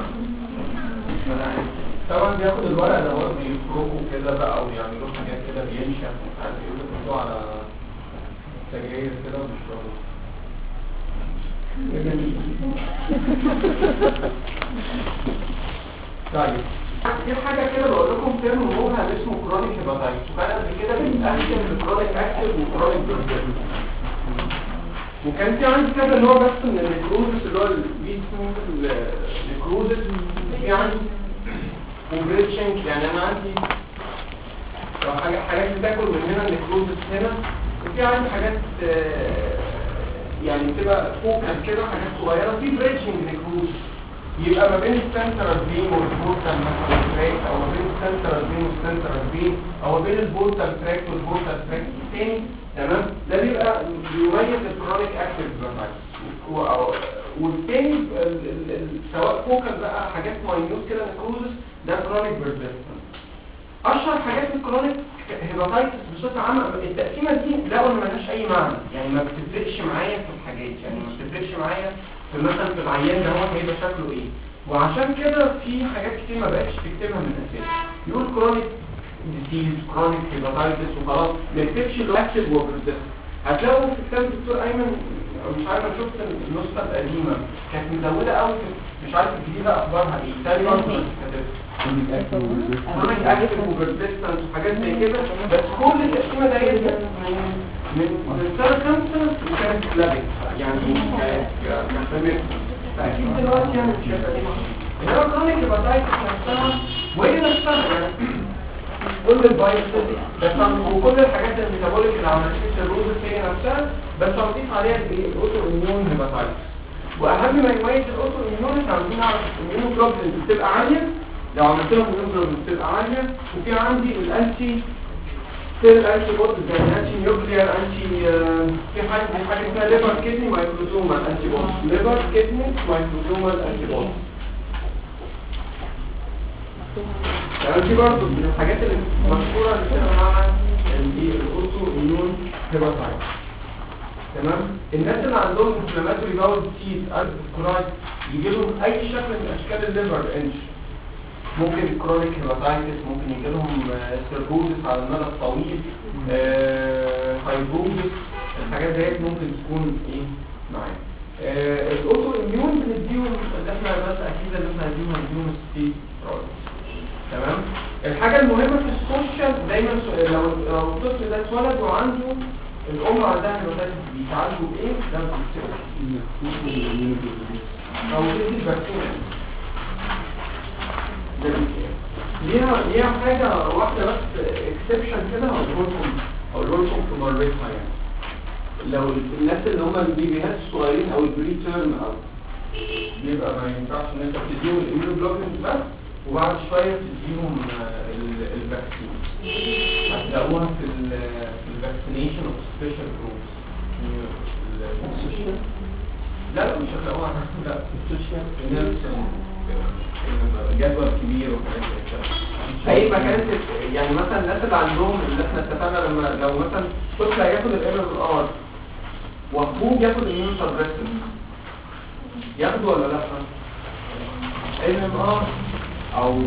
طبعا بياخد الورق ده هو بيفركوا كده بقى ويعملوا حاجات كده بينشف مش عارف ايه ويحطوه على سجاير كده وبيشربوا طيب في حاجه كده بقول لكم ترم مهمه اسمه كرونيك هيباتايتس وكان قبل كده بيتقسم لكرونيك اكتف وكرونيك بروجكت وكان في عندي كذا نوع بس من النيكروزس اللي هو البي اسمه النيكروزس في عندي كومبريشن يعني انا عندي لو حاجة حاجات بتاكل من هنا النيكروزس هنا وفي عندي حاجات آه، يعني بتبقى فوكال كده حاجات صغيرة في بريتشنج نيكروزس يبقى ما بين السنترال بين والبورتال مثلا تراك او ما بين السنترال بين والسنترال بين او ما بين البورتال تراك والبورتال تراك الثاني تمام ده بيبقى بيميز الكرونيك اكتيف بروفايتس والتاني ال- ال- ال- سواء فوكال بقى حاجات ماينوت كده نيكروزس ده كرونيك بيرزيستنس اشهر حاجات في الكرونيك هيباتايتس بصفه عامه التقسيمه دي لقوا ان ملهاش اي معنى يعني ما بتفرقش معايا في الحاجات يعني ما بتفرقش معايا في مثلا في العيان ده هو هيبقى شكله ايه وعشان كده في حاجات كتير ما بقتش تكتبها من الاساس يقول كرونيك ديزيز كرونيك هيباتايتس وخلاص ما يكتبش الاكتف وبرزيست هتلاقوا في كتاب الدكتور ايمن مش عارف انا شفت النسخه القديمه كانت مزوده قوي مش عارف الجديده اخبارها ايه تاني برضه مش كاتبها كرونيك اكتف وبرزيستنس وحاجات زي كده بس كل التقسيمه ديت من من سنه خمسه وكانت لابك يعني كانت كانت فاكيد دلوقتي يعني مش هيبقى دي انما كرونيك هيباتايتس نفسها وهي نفسها يعني كل الفيروسز بس عم- وكل الحاجات الميتابوليك اللي عملت الروز هي نفسها بس هنضيف عليها الايه الاوتو اميون هيباتايتس واهم ما يميز الاوتو اميون احنا عايزين نعرف الاميون جلوبولين بتبقى عاليه لو عملت لهم اميون جلوبولين بتبقى عاليه وفي عندي الانتي سيل انتي بودز زي الانتي نيوكليير انتي آه، في حاجه في حاجه اسمها ليفر كدني مايكروزومال انتي بودز ليفر كدني مايكروزومال انتي بودز يعني دي برضه من الحاجات اللي مشهوره اللي بتبقى مع الايه الاوتو اميون هيباتايتس تمام الناس اللي عندهم انفلاماتوري باول ديزيز الكورايت يجي لهم اي شكل من اشكال الليفر انش ممكن كرونيك هيباتايتس ممكن يجي لهم سيركوزس على المدى الطويل فايبروزس الحاجات ديت ممكن تكون ايه معايا آه، الاوتو اميون بنديهم اللي احنا بس اكيد اللي احنا هنديهم هنديهم ستيت تمام الحاجه المهمه في السوشيال دايما س- لو لو الطفل ده اتولد وعنده الام عندها هيباتايتس بيتعالجوا بايه ده بيتسال او تدي الفاكسين ده بيتسال. ليها ليها حاجه واحده بس اكسبشن كده هقول لكم هقول لكم في مرتها يعني لو الناس اللي هم البيبيهات الصغيرين او البري تيرم او بيبقى ما ينفعش ان انت بتديهم الاميونوجلوبولين بس وبعد شويه تديهم آه، ال- الفاكسين هتلاقوها في ال في الفاكسينيشن اوف سبيشال جروبس لا لا مش هتلاقوها لا في السوشيال نيلسون جدول كبير وحاجات زي كده اي مكان تت- يعني مثلا الناس اللي عندهم اللي احنا اتفقنا لما لو مثلا طفل هياخد الام ام ار واخوه بياخد اميون سبريسنت ياخده ولا لا؟ ام ام ار او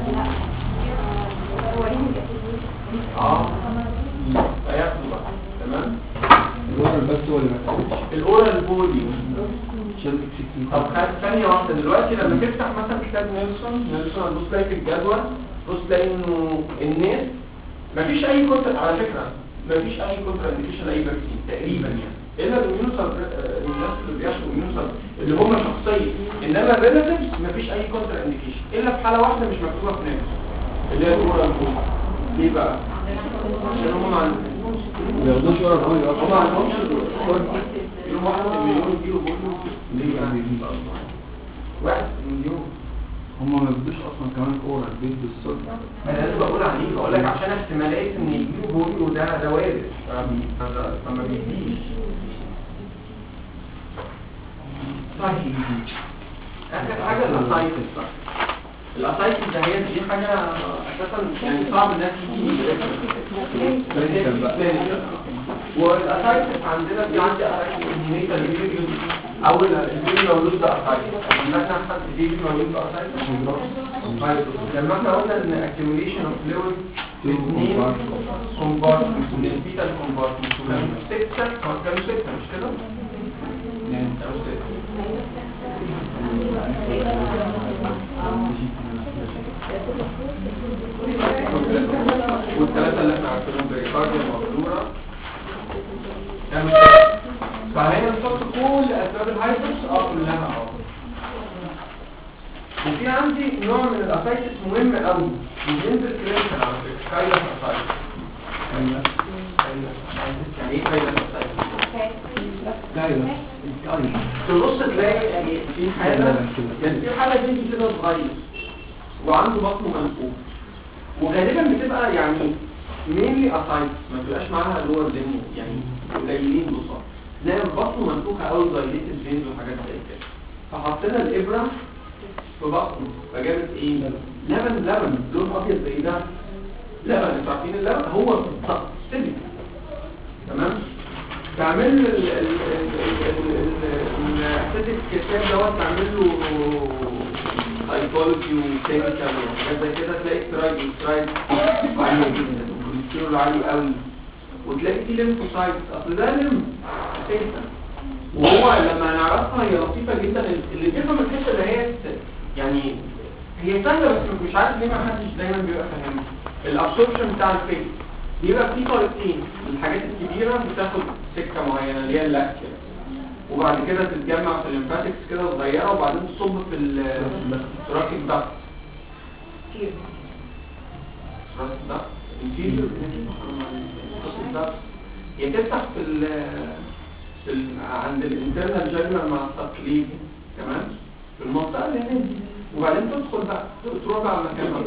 اه هياخده بقى تمام الورق بس هو اللي ما تقولش الاورال بودي عشان تكسكين طب خد ثانية واحدة دلوقتي لما تفتح مثلا كتاب نيلسون نيلسون هتبص تلاقي في الجدول بص تلاقي انه الناس مفيش اي كونتر على فكرة مفيش اي كونتر انديكيشن لاي فاكسين تقريبا يعني الا الاميون الناس اللي بياخدوا اميون اللي هم شخصيا انما الريلاتيفز مفيش اي كونتر انديكيشن الا في حالة واحدة مش مكتوبة في نيلسون اللي هي الاورال بودي ليه بقى؟ عشان هم ما عندهمش ما ياخدوش ورق قوي هم ما عندهمش يوم واحد مليون كيلو بوليو ليه يعني واحد مليون هم ما بيدوش اصلا كمان اورال بيدوا الصدر انا لازم بقول عليه بقول لك عشان احتماليه ان يجيله بوليو ده ده وارد فما- فما بيجيش طيب اخر حاجه الاسايتس بقى الاسايتس ده هي دي حاجه اساسا يعني صعب الناس تيجي والاسايتس عندنا في عندي اسايتس الفيديو اول الفيديو مولود باسايتس لما احنا حد فيديو مولود باسايتس طيب لما احنا قلنا ان accumulation of fluid في اثنين compartments من البيتا compartments وكانوا ستة هو كانوا ستة مش كده؟ يعني كانوا ستة والثلاثة اللي احنا عارفينهم بريكارديا مقدورة كانوا ستة فهنا نحط كل أسباب الهايبرس اه كلها اه وفي عندي نوع من الاسايتس مهم قوي وبينزل كلينيكال على فكره كايلس اسايتس ايوه يعني ايه كايلس اسايتس ايوه ايوه تبص تلاقي يعني في حاله يعني في حاله بنتي كده صغير وعنده بطنه منفوخ وغالبا بتبقى يعني مينلي اسايتس ما بتبقاش معاها اللي هو الدنيا يعني قليلين بصراحه تلاقي بطنه منفوخه قوي دايليتد فينز وحاجات زي كده فحطينا الابره في بطنه فجابت ايه لبن لبن لون ابيض زي ده لبن انتوا عارفين اللبن هو بالظبط سيليك تمام تعمل له ال- ال- ال- ال- ال- الاسيتيك الكتاب دوت تعمل له سايكولوجي وكيميكال وحاجات زي كده تلاقي سترايد سترايد عالية جدا والكوليسترول عالي قوي وتلاقي فيه ليمفوسايتس اصل ده ليمف اساسا وهو لما نعرفها هي لطيفة جدا اللي بيفهم الحتة اللي هي يعني هي سهلة بس مش عارف ليه ما حدش دايما بيبقى فاهمها الابسوربشن بتاع الفيس بيبقى فيه طريقتين الحاجات الكبيرة بتاخد سكة معينة اللي هي اللاكتيا وبعد كده تتجمع في الليمفاتكس كده صغيرة وبعدين تصب في الثراكيك داكت ثراكيك داكت inferior ثراكيك داكت هي تفتح في ال في ال عند الانترنال جاجنر مع التقليد تمام في المنطقة اللي هنا دي وبعدين تدخل بقى تروح بقى على مكانها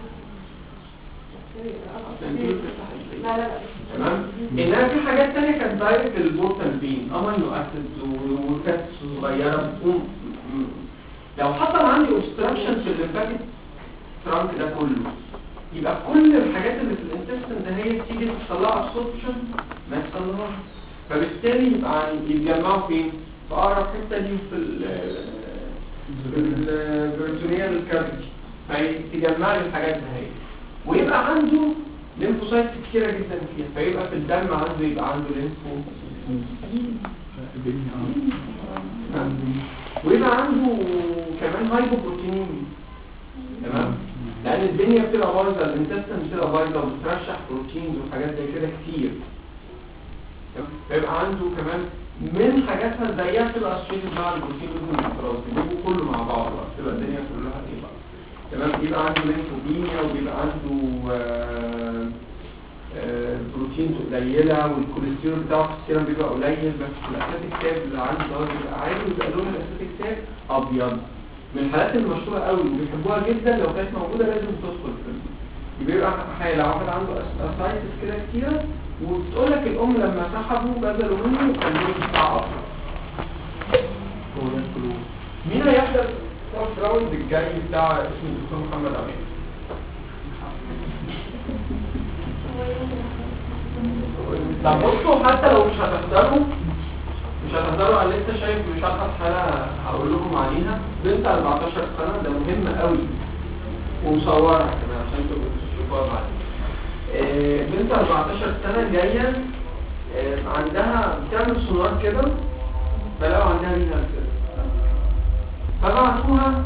لا لا تمام انما في حاجات تانية كانت دايركت البورتال بين امينو اسيدز وكاتس صغيره بتقوم م- لو حصل عندي اوبستراكشن في الليمفاتيك ترانك ده كله يبقى كل الحاجات اللي في الانتستين ده هي تيجي تطلع ابسوربشن ما يحصلهاش فبالتالي يبقى عن- يتجمعوا فين؟ في اقرب حته دي في ال في البريتونيال كافيتي فيتجمع لي الحاجات ده هي ويبقى عنده ليمفوسايت كتيرة جدا فيها فيبقى في الدم عنده يبقى عنده ليمفو ويبقى عنده كمان هايبوبروتينيمي تمام لان الدنيا بتبقى بايظه الانتستين بتبقى بايظه وبترشح بروتينز وحاجات زي كده كتير تمام؟ فيبقى عنده كمان من حاجاتها زيها بتبقى اسوشيتد مع البروتين والكوليسترول بيجيبوا كله مع بعض بقى تبقى الدنيا كلها ايه بقى تمام بيبقى عنده ليمفوبينيا وبيبقى عنده آه، آه، بروتينز قليله والكوليسترول بتاعه في السيرم بيبقى قليل بس الاسيتيك تاب اللي عنده ده بيبقى عالي ويبقى لون الاسيتيك تاب ابيض من الحالات المشهوره قوي وبيحبوها جدا لو كانت موجوده لازم تدخل في ال- بيبقى حي- لو واحد عنده اسايتس كده كتيره وبتقول لك الام لما سحبوا بذلوا منه كان لون بتاع ابيض هو ده الكلوب مين هيحضر فورث راوند الجاي بتاع اسمه الدكتور محمد امين طب بصوا حتى لو مش هتحضروا مش هتحضروا على اللي انت شايف مش هبحث حالة هقول لكم عليها بنت 14 سنة ده مهم قوي ومصورة كمان عشان تبقوا تشوفوها بعدين آه، بنت 14 سنة جاية آه، عندها بتعمل سونار كده فلقوا عندها رينال كده فبعتوها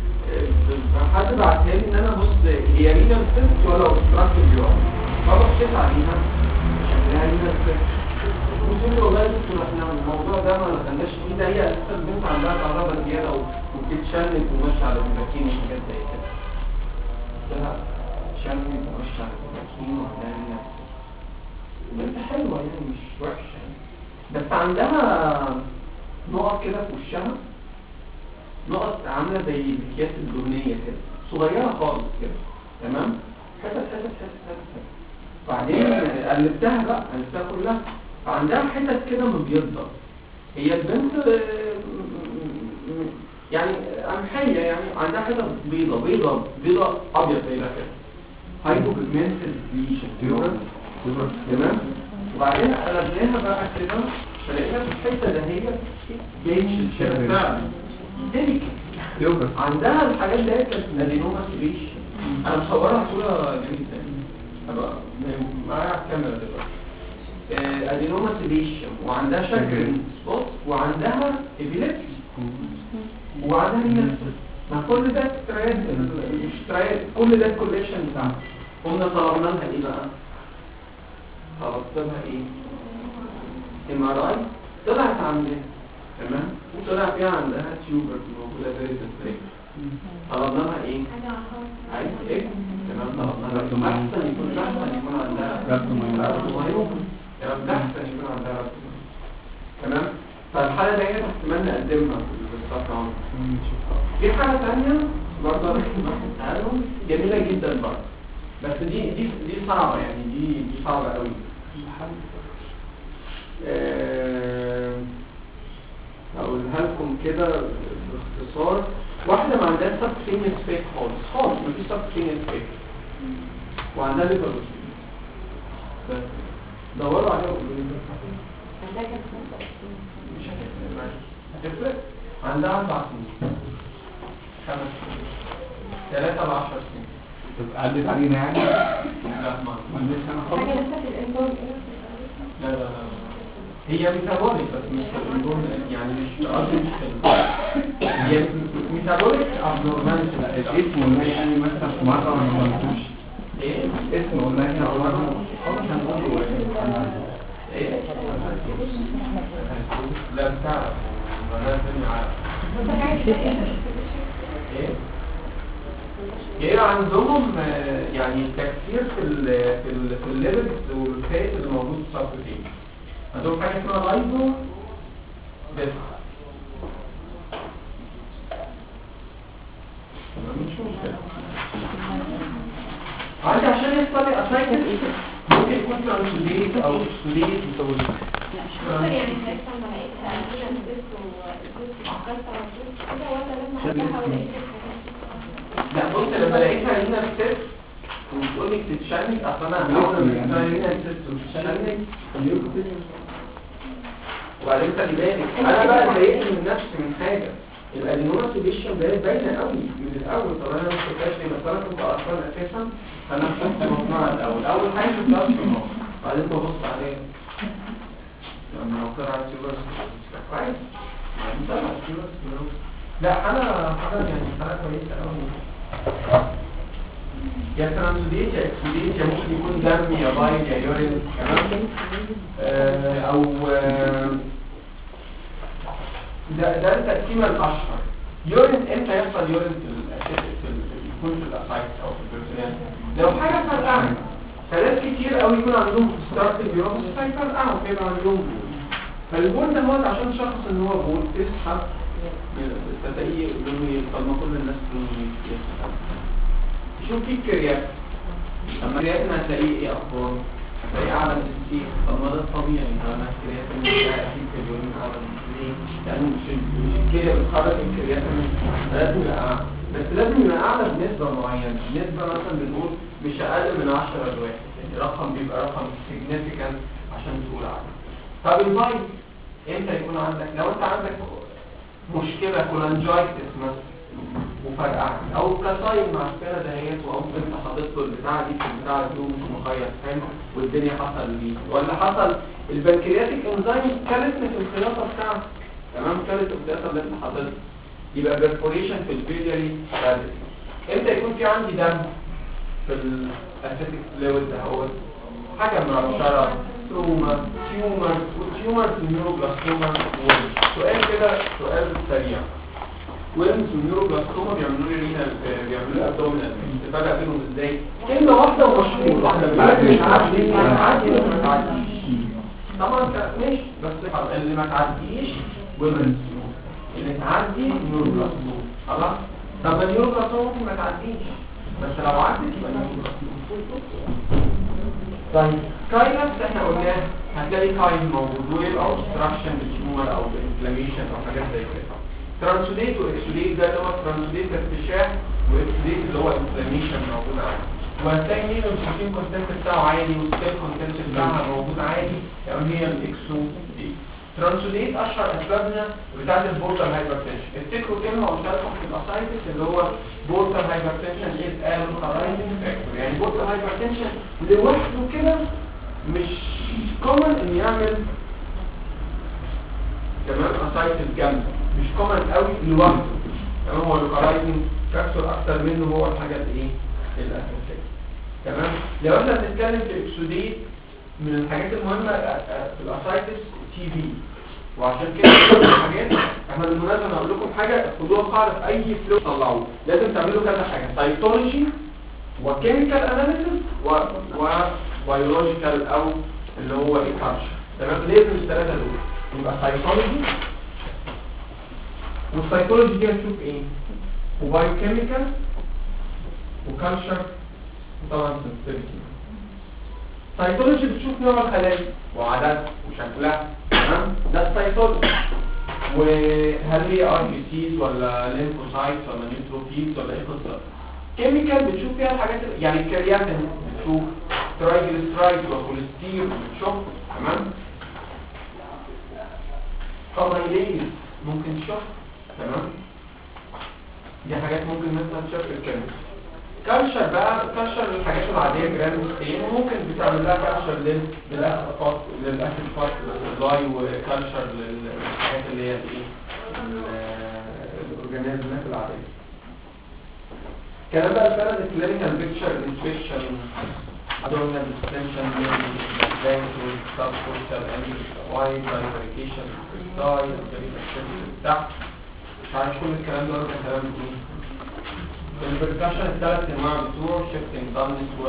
آه، حد بعتها لي ان انا بص هي رينال سيست ولا اوبستراكتيف جوه فبصيت عليها شكلها رينال سيست قلت له والله يا دكتور احنا الموضوع ده ما خلناش فيه ده هي اساسا بنت عندها كهرباء زياده وبتتشنج وماشيه على البروتين وحاجات زي كده قلت لها تشنج وماشيه على البروتين وعندها رينال سيست بنت حلوه يعني مش وحشه يعني بس عندها نقط كده في وشها نقط عامله زي الاكياس الدهنيه كده صغيره خالص كده تمام حتت حتت حتت حتت حتت. بعدين قلبتها بقى قلبتها كلها فعندها حتت كده مبيضه هي البنت آه، م- م- يعني قمحيه يعني عندها حتت بيضه بيضه بيضه ابيض زي ده كده هايبو بيجمنتد ليشن تمام وبعدين قلبناها بقى كده فلقينا في الحته ده هي جيش كده فعلا ديليكت يوجد عندها الحاجات دي كانت ادينوما سبيش انا مصورها صوره جميله هبقى معايا على الكاميرا دلوقتي آه، ادينوما سبيشيوم وعندها شكل سبوت وعندها ابيليبسي وعندها رينال ما كل ده ستريات مش ستريات كل ده الكوليكشن بتاعها قمنا طلبنا لها ايه بقى؟ طلبت لها ايه؟ ام ار اي طلعت عندها تمام وطلع فيها عندها تيوبر موجوده فيري سستريك طلبنا لها ايه؟ عايز ايه؟ تمام طلبنا لها ربط معين. احسن يكون احسن يكون عندها ربط معين. ربط معين. تمام ده احسن يكون عندها ربط معين. تمام فالحالة ديت احتمال نقدمها في الصفحة في حالة تانية برضه أنا بحثها لهم جميلة جدا برضه بس دي دي دي صعبة يعني دي دي صعبة قوي آه، هقولها لكم كده باختصار واحدة ما عندهاش سبكتينيوس فيك خالص خالص مفيش سبكتينيوس فيك وعندها ليفر بس دوروا عليها وقولوا لي مش هتفرق معايا. هتفرق عندها اربع سنين خمس سنين ثلاثة لعشر سنين طب عدت علينا يعني لا ما ما عندناش انا خالص حاجة لسه في الانظار ايه لا لا لا هي ميتابوليك بس مش الانظار يعني مش قصدي مش كده. هي ميتابوليك ابنورماليتي لا الاسم قلنا يعني مثلا في مرة ما قلتوش ايه اسم قلنا احنا مرة خلاص هنقول ايه لا بتعرف ما لازم يعرف بس حاجة كده ايه ايه عندهم آه، يعني تكثير في ال في ال في الليبيدز والفات اللي موجود في الصفحتين عندهم حاجه اسمها لايزو بس مش مشكله عندي عشان يحصل لي اسايكل ممكن يكون ترانسليت او اكسليت ممكن يعني هيحصل ملاقيها كده نزلت ونزلت وعملت ونزلت كده ولا لازم احطها ولقيت لا بص لما لقيتها هنا في التست وتقول لك تتشنج اصل انا اول ما لقيتها هنا التست وتتشنج وبعدين خلي بالك انا بقى اتضايقت من نفسي من حاجه الادينوما سيبيشن بقت باينه قوي من الاول طب انا ما شفتهاش ليه بس انا كنت اصلا اساسا انا شفت مصنع الاول اول حاجه شفتها في النص بعدين ببص عليها لما لو طلعت سيبرس كويس يعني طلعت سيبرس لا انا حاجه يعني حاجه كويسه قوي يا ترانسوديت يا اكسوديت يا ممكن يكون دم يا بايل يا يورين تمام آه، او آه، ده ده التقسيمه الاشهر يورين امتى يحصل يورين في ال- في ال- يكون في الاسايتس او في البرسونال لو حاجه فرقعت ثلاث كتير قوي يكون عندهم ستارت البيوم فيفرقعوا فيبقى عندهم بول فالبول ده هو عشان تشخص ان هو بول تسحب تلاقيه لونه طالما كل الناس لونه يسحب شوف في الكريات اما الكرياتين هتلاقيه ايه اخباره هتلاقيه اعلى من السيك طب ما ده الطبيعي انا الكرياتين ده اكيد في اليومين اعلى من ليه؟ لانه مش مش الكليه بتخرج الكرياتين لازم يبقى اعلى بس لازم يبقى اعلى بنسبه معينه نسبه مثلا بنقول مش اقل من 10 لواحد يعني رقم بيبقى رقم significant عشان تقول اعلى طب الفايت امتى يكون عندك لو انت عندك مشكله كولانجايتس مثلا وفرقعت او كسايد مع السنه دهيت او انت حاطط له البتاعه دي في البتاعه دي ومش مخيط فاهم والدنيا حصل دي ولا حصل البنكرياتيك انزيم كانت في الخياطه بتاعته تمام كانت الخياطه اللي انت حاططها يبقى بيرفوريشن في البيلياري كافيتي امتى يكون في عندي دم في الاسيتيك فلويد دهوت حاجه مرشره تروما تيومر وتيومر في النيوروبلاستوما سؤال كده سؤال سريع ويلمز والنيوروبلاستوما بيعملوا لي رينا بيعملوا لي ابدومينال تفرق بينهم ازاي كلمه واحده ومشهور واحده بتعدي تعدي ما تعدي ولا ما تعديش طبعا انت ماشي بس اللي ما تعديش ويلمز اللي تعدي نيوروبلاستوما خلاص طب النيوروبلاستوما ممكن ما تعديش بس لو عدت يبقى نيوروبلاستوما طيب كاينس احنا قلناه هتلاقي كاين موجود ويبقى اوبستراكشن بالتيومر او بانفلاميشن او حاجات زي كده ترانسوليت واكسوليت ده اللي هو ترانسوليت ارتشاح واكسوليت اللي هو انفلاميشن موجود عادي وهتلاقي مين البروتين كونتنت بتاعه عالي والسيل كونتنت بتاعها موجود عادي يعني هي الاكسو دي ترانسوليت اشهر اسبابنا بتاعت البورتال هايبرتنشن افتكروا كلمه قلتها لكم في الاسايتس اللي هو بورتال هايبرتنشن از الكالايزنج فاكتور يعني بورتال هايبرتنشن لوحده كده مش كومن ان يعمل تمام اسايتس جامده مش كومن قوي لوحده تمام هو الكالايزنج فاكتور اكتر منه هو الحاجه الايه الاساسيه تمام لو احنا بنتكلم في اكسوديت من الحاجات المهمه في الاسايتس تي في وعشان كده كل الحاجات احنا بالمناسبه انا هقول لكم حاجه خدوها قاعده في اي فلو طلعوه لازم تعملوا كذا حاجه سايتولوجي وكيميكال اناليسيس و وبيولوجيكال او اللي هو ايه كارش تمام لازم الثلاثه دول يبقى سايتولوجي والسايتولوجي دي هنشوف ايه وبايوكيميكال وكالتشر وطبعا سنسيتيفيتي سايتولوجي بتشوف نوع الخلايا وعددها وشكلها تمام ده السايتولوجي وهل هي ار بي سيز ولا ليمفوسايتس ولا نيوتروفيلز ولا ايه قصتها كيميكال بتشوف فيها الحاجات اللي- يعني الكرياتين بتشوف ترايجليسرايد وكوليسترول بتشوف تمام طبعا ليه ممكن تشوف تمام دي حاجات ممكن مثلا تشوف الكلمة كالشر بقى كالشر الحاجات العادية جرام ستين وممكن بتعمل لها كالشر لل للأسفات للأسف فات لاي وكالشر للحاجات اللي هي الايه الاورجانيزمات العادية كلام بقى الفرق الكلينيكال بيكتشر انسبكشن abdominal extension ventricle subcortical angle wide bifurcation side تحت مش عارف كل الكلام ده ولا كلام ايه البركشن الثلاث انواع بتوع شيفتنج دامنس و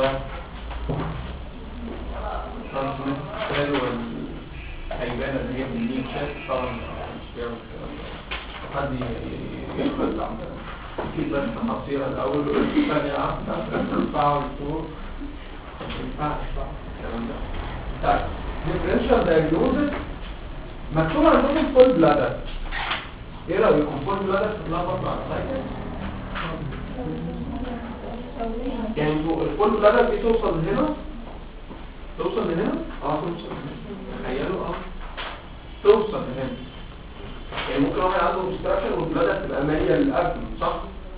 ترانسميت سيل والهيبانه اللي هي بالليد شيست طبعا مش بيعمل الكلام ده حد يخرج عندنا اكيد بس حصيرة الاول والثانية واحدة ترفعه لفوق ما ينفعش بقى الكلام ده طيب differential diagnosis مكتوب عندكم فول بلادر ايه رايكم فول بلادر تتلخبط مع السايكل يعني انتوا الفول بلادر دي توصل هنا توصل لهنا اه توصل تخيلوا اه توصل لهنا يعني ممكن واحد عنده obstruction والبلادر تبقى ماليه للقلب صح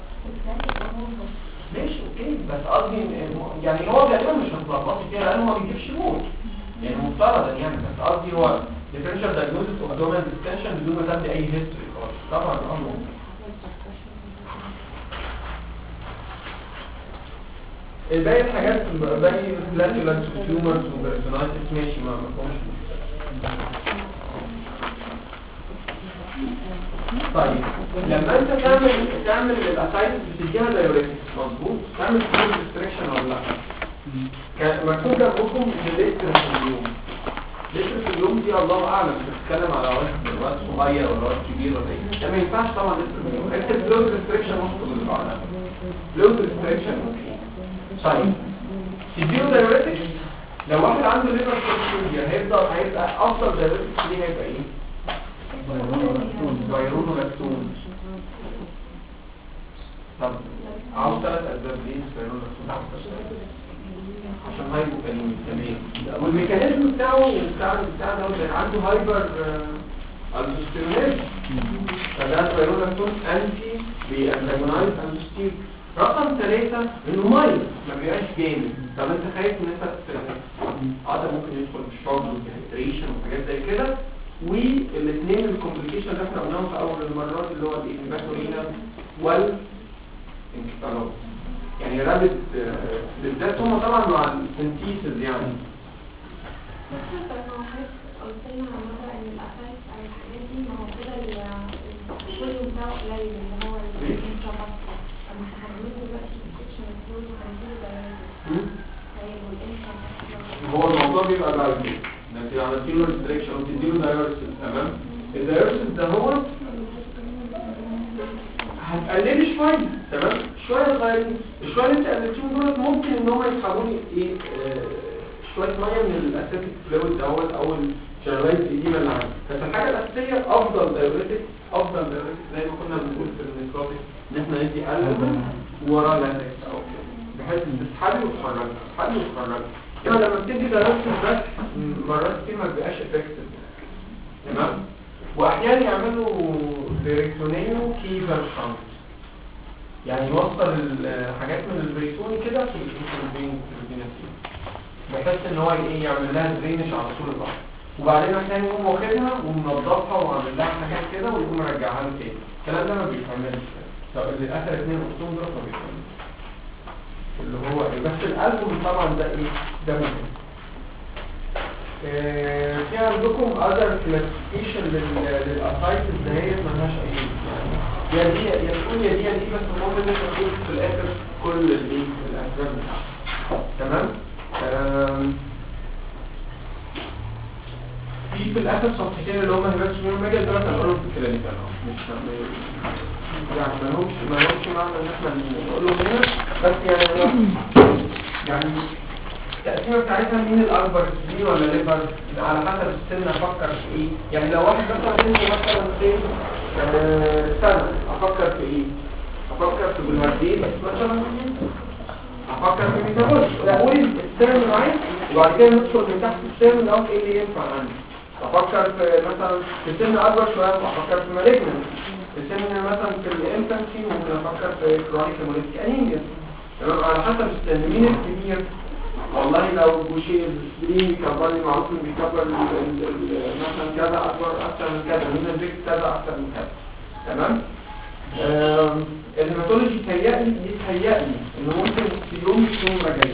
ماشي اوكي بس قصدي إن- يعني هو غالبا مش هتلخبطي فيها لانه ما بيجيبش موت يعني مفترضا يعني بس قصدي هو differential diagnosis of abdominal distension بدون ما تدي اي history خالص طبعا اه ممكن الباقي الحاجات باقي فلاتولانس وتيومرز وبرسونايتس ماشي ما ما فيهمش مشكلة. طيب لما انت تعمل تعمل الاسايتس بتديها دايوريتكس مظبوط تعمل فلوس ريستريكشن ولا لا كان مكتوب جنبكم لتر في اليوم لتر في اليوم دي الله اعلم بتتكلم على وقت وقت صغير ولا وقت كبير ولا ايه ده ما ينفعش طبعا لتر في اليوم انت فلوس ريستريكشن ممكن اللي بعدها فلوس ريستريكشن طيب تديله دايوريتكس لو واحد عنده ليفر كونستيوجيا هيفضل هيبقى افضل دايوريتكس ليه هيبقى ايه؟ فيرون لاكتون طب عاوز ثلاث اسباب ليه فيرون لاكتون عشان هايبوكاليمي تمام والميكانيزم بتاعه بتاع بتاع ده عنده هايبر الدوستيرونيز فده فيرون لاكتون انتي بيأنتاجونايز اندوستير رقم ثلاثة انه مايل ما بيبقاش جامد طب انت خايف ان انت عضل ممكن يدخل في الشوك والديهيدريشن وحاجات زي كده والاثنين الكومبليكيشن اللي احنا قلناهم في اول المرات اللي هو الانفاتورينا وال انكفالوس يعني رابط آه، بالذات هم طبعا مع السنتيسز يعني قلت لنا مرة ان الاساس على الحاجات دي ما هو كده الفوليوم بتاعه قليل اللي هو ليه؟ الانترابط اما هنعمله دلوقتي سكشن الفوليوم هنعمله ده م? طيب والانترابط هو الموضوع بيبقى بعد كده انك عملت له ريستريكشن وتدي له دايورسيس تمام الدايورسيس ده هو هتقللي شويه تمام شويه صغيرين الشويه اللي انت قللتيهم دول ممكن ان هم يسحبوا لي ايه آه، شويه ميه من الاسيتيك فلويد دوت او الشرايين القديمه اللي عندي بس الحاجه الاساسيه افضل دايوريتك افضل دايوريتك زي ما كنا بنقول في النيكروتيك ان احنا ندي قلب وراه لاتكس او كده بحيث تسحبي وتخرجي تسحبي وتخرجي كده لما بتدي دايوريتك بس م- مرات كتير ما بيبقاش افكتيف تمام واحيانا يعملوا ديريكتونيو كيفر شنط يعني يوصل الحاجات من البريتوني كده في الانسولين بحيث ان هو ايه يعمل لها درينج على طول البحر وبعدين احيانا يقوم واخدها ومنضفها وعامل لها حاجات كده ويقوم مرجعها له تاني الكلام ده ما بيتعملش طب اللي اخر اتنين قلتهم دول ما بيتعملش اللي هو ايه بس الالبوم طبعا ده ايه ده مهم آه، في عندكم other classification لل- للأسايتس دهيت ملهاش أي يعني يا دي يا تقول يا دي يا دي بس المهم إن أنت تقول في الآخر كل الإيه الأسباب بتاعتها تمام؟ آم، في في الآخر صفحتين اللي هم هيبقى اسمهم ميجا دول هنقولهم في الكلينيكال مش يعني ما لهمش ما لهمش معنى إن إحنا نقولهم هنا بس يعني هو- يعني التقسيمة بتاعتها مين الأكبر سبلين ولا ليفر على حسب السن أفكر في إيه يعني لو واحد مثلا سنه مثلا سن آه، سنة أفكر في إيه أفكر في بالهردين مثلا أفكر في ميتابوليك أقول السن معايا وبعد كده ندخل من تحت السن نقول إيه اللي ينفع عندي أفكر في مثلا في سن أكبر شوية أفكر في مالجنس في سن مثلا في الانفانسي ممكن افكر في كرونيك هيموليتيك انيميا تمام على حسب السن مين الكبير والله لو بوشي السبرين كبر لي معروف انه بيكبر ال- ال- ال- مثلا كذا اكبر اكتر من كذا مين البيك كذا اكتر من كذا تمام آم، الهيماتولوجي تهيألي يتهيألي انه ممكن في يوم مش يوم ما جاي